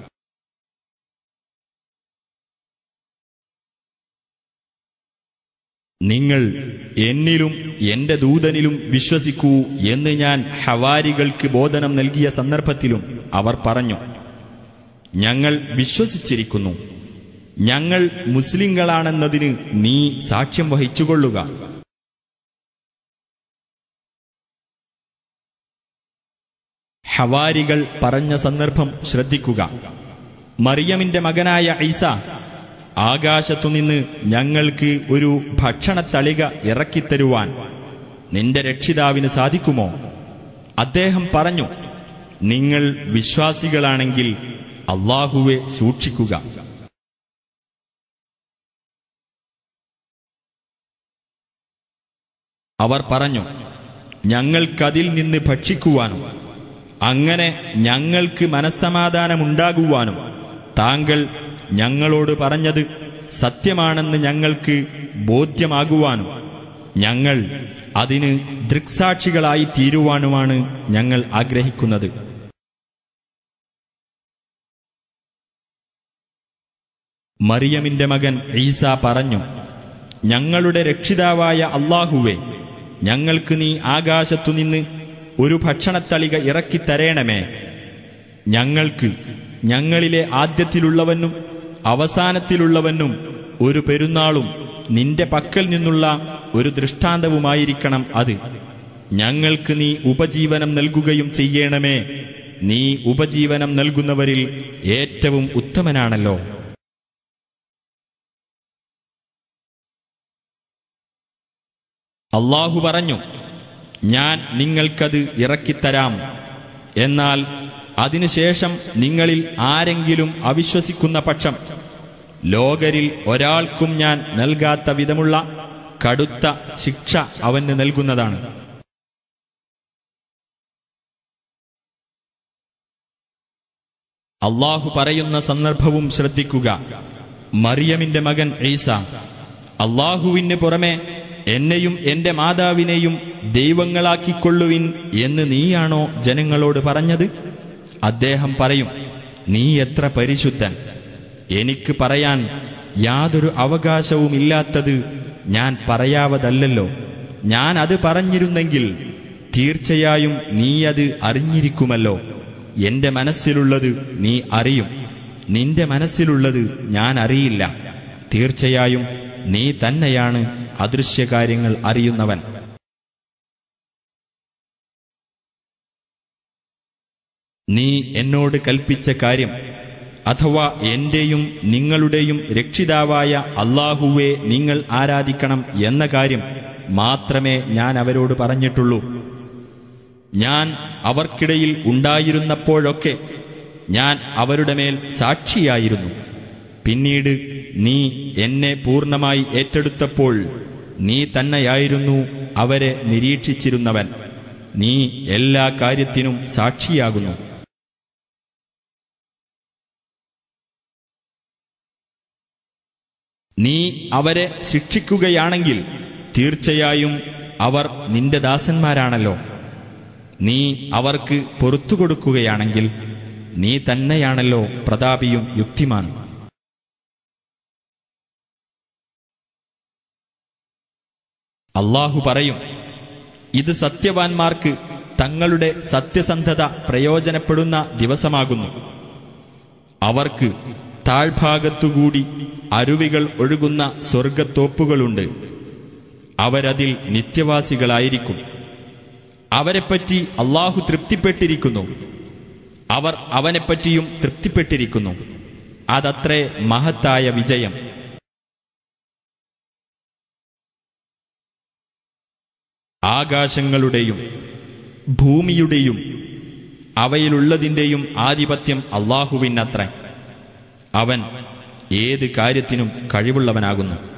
നിങ്ങൾ എന്നിലും എന്റെ ദൂതനിലും വിശ്വസിക്കൂ എന്ന് ഞാൻ ഹവാരികൾക്ക് ബോധനം നൽകിയ സന്ദർഭത്തിലും അവർ പറഞ്ഞു ഞങ്ങൾ വിശ്വസിച്ചിരിക്കുന്നു ഞങ്ങൾ മുസ്ലിങ്ങളാണെന്നതിന് നീ സാക്ഷ്യം വഹിച്ചുകൊള്ളുക ഹവാരികൾ പറഞ്ഞ സന്ദർഭം ശ്രദ്ധിക്കുക മറിയമിന്റെ മകനായ ഐസ ആകാശത്തുനിന്ന് ഞങ്ങൾക്ക് ഒരു ഭക്ഷണത്തളിക ഇറക്കിത്തരുവാൻ നിന്റെ രക്ഷിതാവിന് സാധിക്കുമോ അദ്ദേഹം പറഞ്ഞു നിങ്ങൾ വിശ്വാസികളാണെങ്കിൽ അള്ളാഹുവെ സൂക്ഷിക്കുക അവർ പറഞ്ഞു ഞങ്ങൾക്കതിൽ നിന്ന് ഭക്ഷിക്കുവാനും അങ്ങനെ ഞങ്ങൾക്ക് മനസ്സമാധാനമുണ്ടാകുവാനും താങ്കൾ ഞങ്ങളോട് പറഞ്ഞത് സത്യമാണെന്ന് ഞങ്ങൾക്ക് ബോധ്യമാകുവാനും ഞങ്ങൾ അതിന് ദൃക്സാക്ഷികളായി തീരുവാനുമാണ് ഞങ്ങൾ ആഗ്രഹിക്കുന്നത് മറിയമിന്റെ മകൻ ഈസ പറഞ്ഞു ഞങ്ങളുടെ രക്ഷിതാവായ അള്ളാഹുവെ ഞങ്ങൾക്ക് നീ ആകാശത്തുനിന്ന് ഒരു ഭക്ഷണത്തളിക ഇറക്കിത്തരേണമേ ഞങ്ങൾക്ക് ഞങ്ങളിലെ ആദ്യത്തിലുള്ളവനും അവസാനത്തിലുള്ളവനും ഒരു പെരുന്നാളും നിന്റെ പക്കൽ നിന്നുള്ള ഒരു ദൃഷ്ടാന്തവുമായിരിക്കണം അത് ഞങ്ങൾക്ക് നീ ഉപജീവനം നൽകുകയും ചെയ്യണമേ നീ ഉപജീവനം നൽകുന്നവരിൽ ഏറ്റവും ഉത്തമനാണല്ലോ അള്ളാഹു പറഞ്ഞു ഞാൻ നിങ്ങൾക്കത് ഇറക്കിത്തരാം എന്നാൽ അതിനുശേഷം നിങ്ങളിൽ ആരെങ്കിലും അവിശ്വസിക്കുന്ന പക്ഷം ലോകരിൽ ഒരാൾക്കും ഞാൻ നൽകാത്ത വിധമുള്ള കടുത്ത ശിക്ഷ അവന് നൽകുന്നതാണ് അള്ളാഹു പറയുന്ന സന്ദർഭവും ശ്രദ്ധിക്കുക മറിയമിന്റെ മകൻ ഈസ അള്ളാഹുവിന് പുറമെ എന്നെയും എന്റെ മാതാവിനെയും ദൈവങ്ങളാക്കിക്കൊള്ളുവിൻ എന്ന് നീയാണോ ജനങ്ങളോട് പറഞ്ഞത് അദ്ദേഹം പറയും നീ എത്ര പരിശുദ്ധൻ എനിക്ക് പറയാൻ യാതൊരു അവകാശവുമില്ലാത്തത് ഞാൻ പറയാവതല്ലല്ലോ ഞാൻ അത് പറഞ്ഞിരുന്നെങ്കിൽ തീർച്ചയായും നീ അത് അറിഞ്ഞിരിക്കുമല്ലോ എന്റെ മനസ്സിലുള്ളത് നീ അറിയും നിന്റെ മനസ്സിലുള്ളത് ഞാൻ അറിയില്ല തീർച്ചയായും നീ തന്നെയാണ് അദൃശ്യകാര്യങ്ങൾ അറിയുന്നവൻ നീ എന്നോട് കൽപ്പിച്ച കാര്യം അഥവാ എന്റെയും നിങ്ങളുടെയും രക്ഷിതാവായ അള്ളാഹുവെ നിങ്ങൾ ആരാധിക്കണം എന്ന കാര്യം മാത്രമേ ഞാൻ അവരോട് പറഞ്ഞിട്ടുള്ളൂ ഞാൻ അവർക്കിടയിൽ ഉണ്ടായിരുന്നപ്പോഴൊക്കെ ഞാൻ അവരുടെ മേൽ സാക്ഷിയായിരുന്നു പിന്നീട് നീ എന്നെ പൂർണ്ണമായി ഏറ്റെടുത്തപ്പോൾ നീ തന്നെയായിരുന്നു അവരെ നിരീക്ഷിച്ചിരുന്നവൻ നീ എല്ലാ കാര്യത്തിനും സാക്ഷിയാകുന്നു നീ അവരെ ശിക്ഷിക്കുകയാണെങ്കിൽ തീർച്ചയായും അവർ നിന്റെ ദാസന്മാരാണല്ലോ നീ അവർക്ക് പൊറത്തു കൊടുക്കുകയാണെങ്കിൽ നീ തന്നെയാണല്ലോ പ്രതാപിയും യുക്തിമാനും അള്ളാഹു പറയും ഇത് സത്യവാൻമാർക്ക് തങ്ങളുടെ സത്യസന്ധത പ്രയോജനപ്പെടുന്ന ദിവസമാകുന്നു അവർക്ക് താഴ്ഭാഗത്തുകൂടി അരുവികൾ ഒഴുകുന്ന സ്വർഗത്തോപ്പുകളുണ്ട് അവരതിൽ നിത്യവാസികളായിരിക്കും അവരെപ്പറ്റി അള്ളാഹു തൃപ്തിപ്പെട്ടിരിക്കുന്നു അവർ അവനെപ്പറ്റിയും തൃപ്തിപ്പെട്ടിരിക്കുന്നു അതത്രേ മഹത്തായ വിജയം ആകാശങ്ങളുടെയും ഭൂമിയുടെയും അവയിലുള്ളതിന്റെയും ആധിപത്യം അള്ളാഹുവിനത്ര അവൻ ഏത് കാര്യത്തിനും കഴിവുള്ളവനാകുന്നു